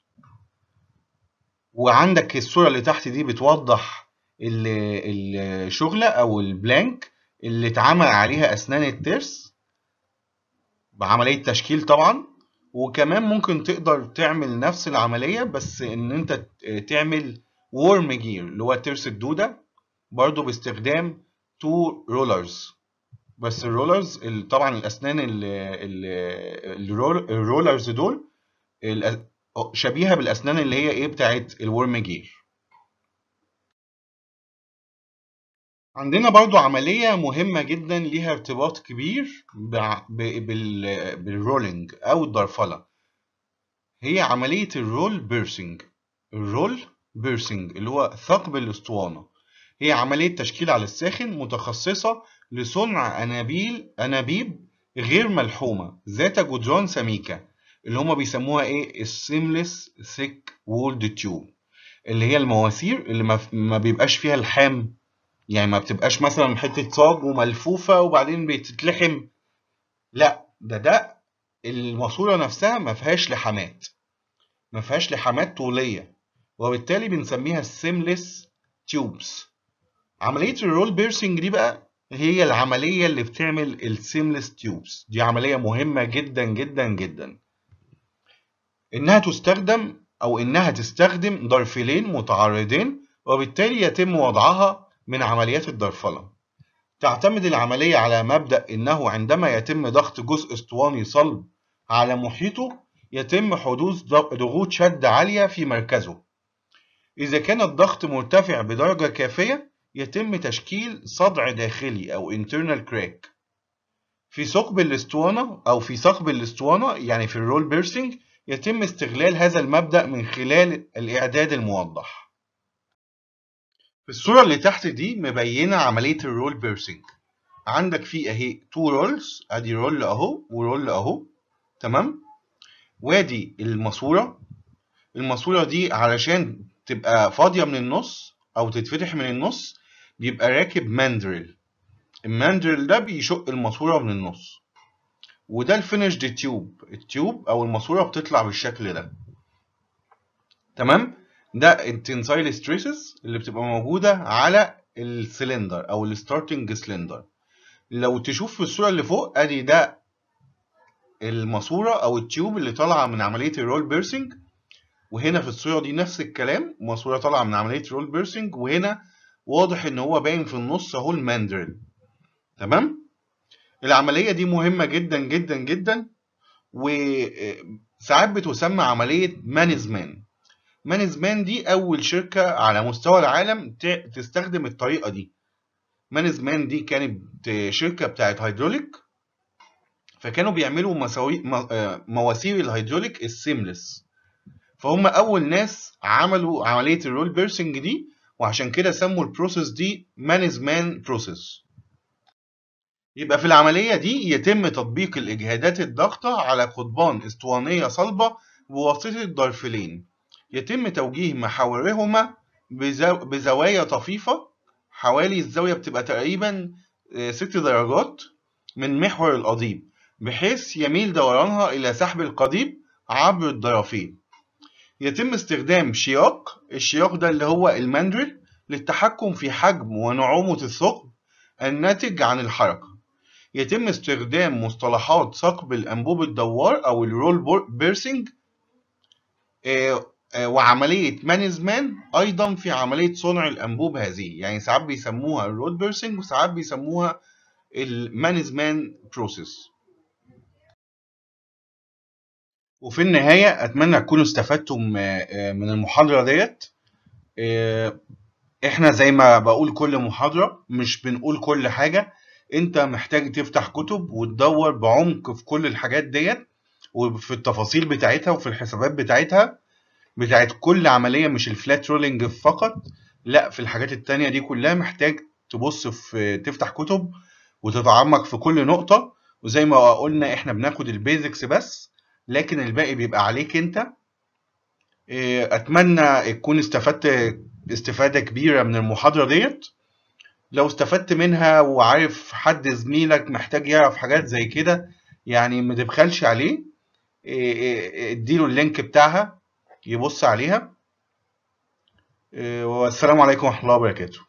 وعندك الصورة اللي تحت دي بتوضح ال- الشغلة أو البلانك اللي اتعمل عليها أسنان الترس بعملية تشكيل طبعا وكمان ممكن تقدر تعمل نفس العملية بس إن أنت ت- تعمل وورم جير اللي هو ترس الدودة برضو باستخدام تو رولرز بس الرولرز ال- طبعا الأسنان ال- ال- الرول- الرولرز دول الأ- شبيهة بالأسنان اللي هي إيه بتاعت الورم جير عندنا برضو عملية مهمة جدا ليها ارتباط كبير بع- ب- بال- بالرولينج أو الدرفلة هي عملية الرول بيرسينج الرول بيرسينج اللي هو ثقب الأسطوانة هي عملية تشكيل على الساخن متخصصة لصنع أنابيل أنابيب غير ملحومة ذات جدران سميكة اللي هما بيسموها إيه السيمليس ثيك وولد تيوب اللي هي المواسير اللي ما, ما بيبقاش فيها لحام يعني ما بتبقاش مثلا حتة صاج وملفوفة وبعدين بتتلحم لا ده ده الماسورة نفسها ما فيهاش لحامات ما فيهاش لحامات طولية وبالتالي بنسميها السيمليس تيوبس عملية الرول بيرسينج دي بقى هي العملية اللي بتعمل السيمليس تيوبس دي عملية مهمة جدا جدا جدا إنها تستخدم أو إنها تستخدم ضرفلين متعارضين وبالتالي يتم وضعها من عمليات الضرفلة تعتمد العملية على مبدأ إنه عندما يتم ضغط جزء اسطواني صلب على محيطه يتم حدوث ضغوط شد عالية في مركزه إذا كان الضغط مرتفع بدرجة كافية يتم تشكيل صدع داخلي أو internal crack في ثقب الاسطوانة أو في ثقب الاسطوانة يعني في الرول بيرسينج يتم استغلال هذا المبدأ من خلال الإعداد الموضح في الصورة اللي تحت دي مبينة عملية الرول بيرسينج عندك فيه اهي تو رولز ادي رول اهو ورول اهو تمام وادي الماسورة الماسورة دي علشان تبقى فاضية من النص او تتفتح من النص بيبقى راكب ماندريل الماندريل ده بيشق الماسورة من النص وده الفينيشد تيوب التيوب او الماسورة بتطلع بالشكل ده تمام ده التنسايل ستريسز اللي بتبقى موجودة على السلندر او الستارتنج سلندر لو تشوف في الصورة اللي فوق ادي ده الماسورة او التيوب اللي طالعة من عملية الرول بيرسينج وهنا في الصورة دي نفس الكلام ماسورة طالعة من عملية الرول بيرسينج وهنا واضح ان هو باين في النص اهو الماندرين تمام العمليه دي مهمه جدا جدا جدا وساعات بتسمى عمليه مانزمان مانزمان دي اول شركه على مستوى العالم تستخدم الطريقه دي مانزمان دي كانت شركه بتاعت هيدروليك فكانوا بيعملوا مساوي مواسير الهيدروليك السيملس فهم اول ناس عملوا عمليه الرول بيرسنج دي وعشان كده سموا البروسيس دي مانزمان بروسيس يبقى في العمليه دي يتم تطبيق الاجهادات الضغطه على قضبان اسطوانيه صلبه بواسطه ضرفلين يتم توجيه محاورهما بزو... بزوايا طفيفه حوالي الزاويه بتبقى تقريبا ست درجات من محور القضيب بحيث يميل دورانها إلى سحب القضيب عبر الضرفين يتم استخدام شياق الشياق ده اللي هو الماندرل للتحكم في حجم ونعومة الثقب الناتج عن الحركة يتم استخدام مصطلحات ثقب الأنبوب الدوار أو الرول بيرسينج وعملية مانزمان أيضا في عملية صنع الأنبوب هذه يعني ساعات بيسموها الرول بيرسينج وساعات بيسموها المانزمان بروسيس وفي النهاية أتمنى تكونوا استفدتم من المحاضرة ديت إحنا زي ما بقول كل محاضرة مش بنقول كل حاجة أنت محتاج تفتح كتب وتدور بعمق في كل الحاجات ديت وفي التفاصيل بتاعتها وفي الحسابات بتاعتها بتاعت كل عملية مش الفلات رولينج فقط لا في الحاجات التانية دي كلها محتاج تبص في تفتح كتب وتتعمق في كل نقطة وزي ما قلنا احنا بناخد البيزكس بس لكن الباقي بيبقى عليك انت اتمنى تكون استفدت استفادة كبيرة من المحاضرة ديت لو استفدت منها وعارف حد زميلك محتاج يعرف حاجات زي كده يعني ما تبخلش عليه اديله اللينك بتاعها يبص عليها والسلام عليكم ورحمة الله وبركاته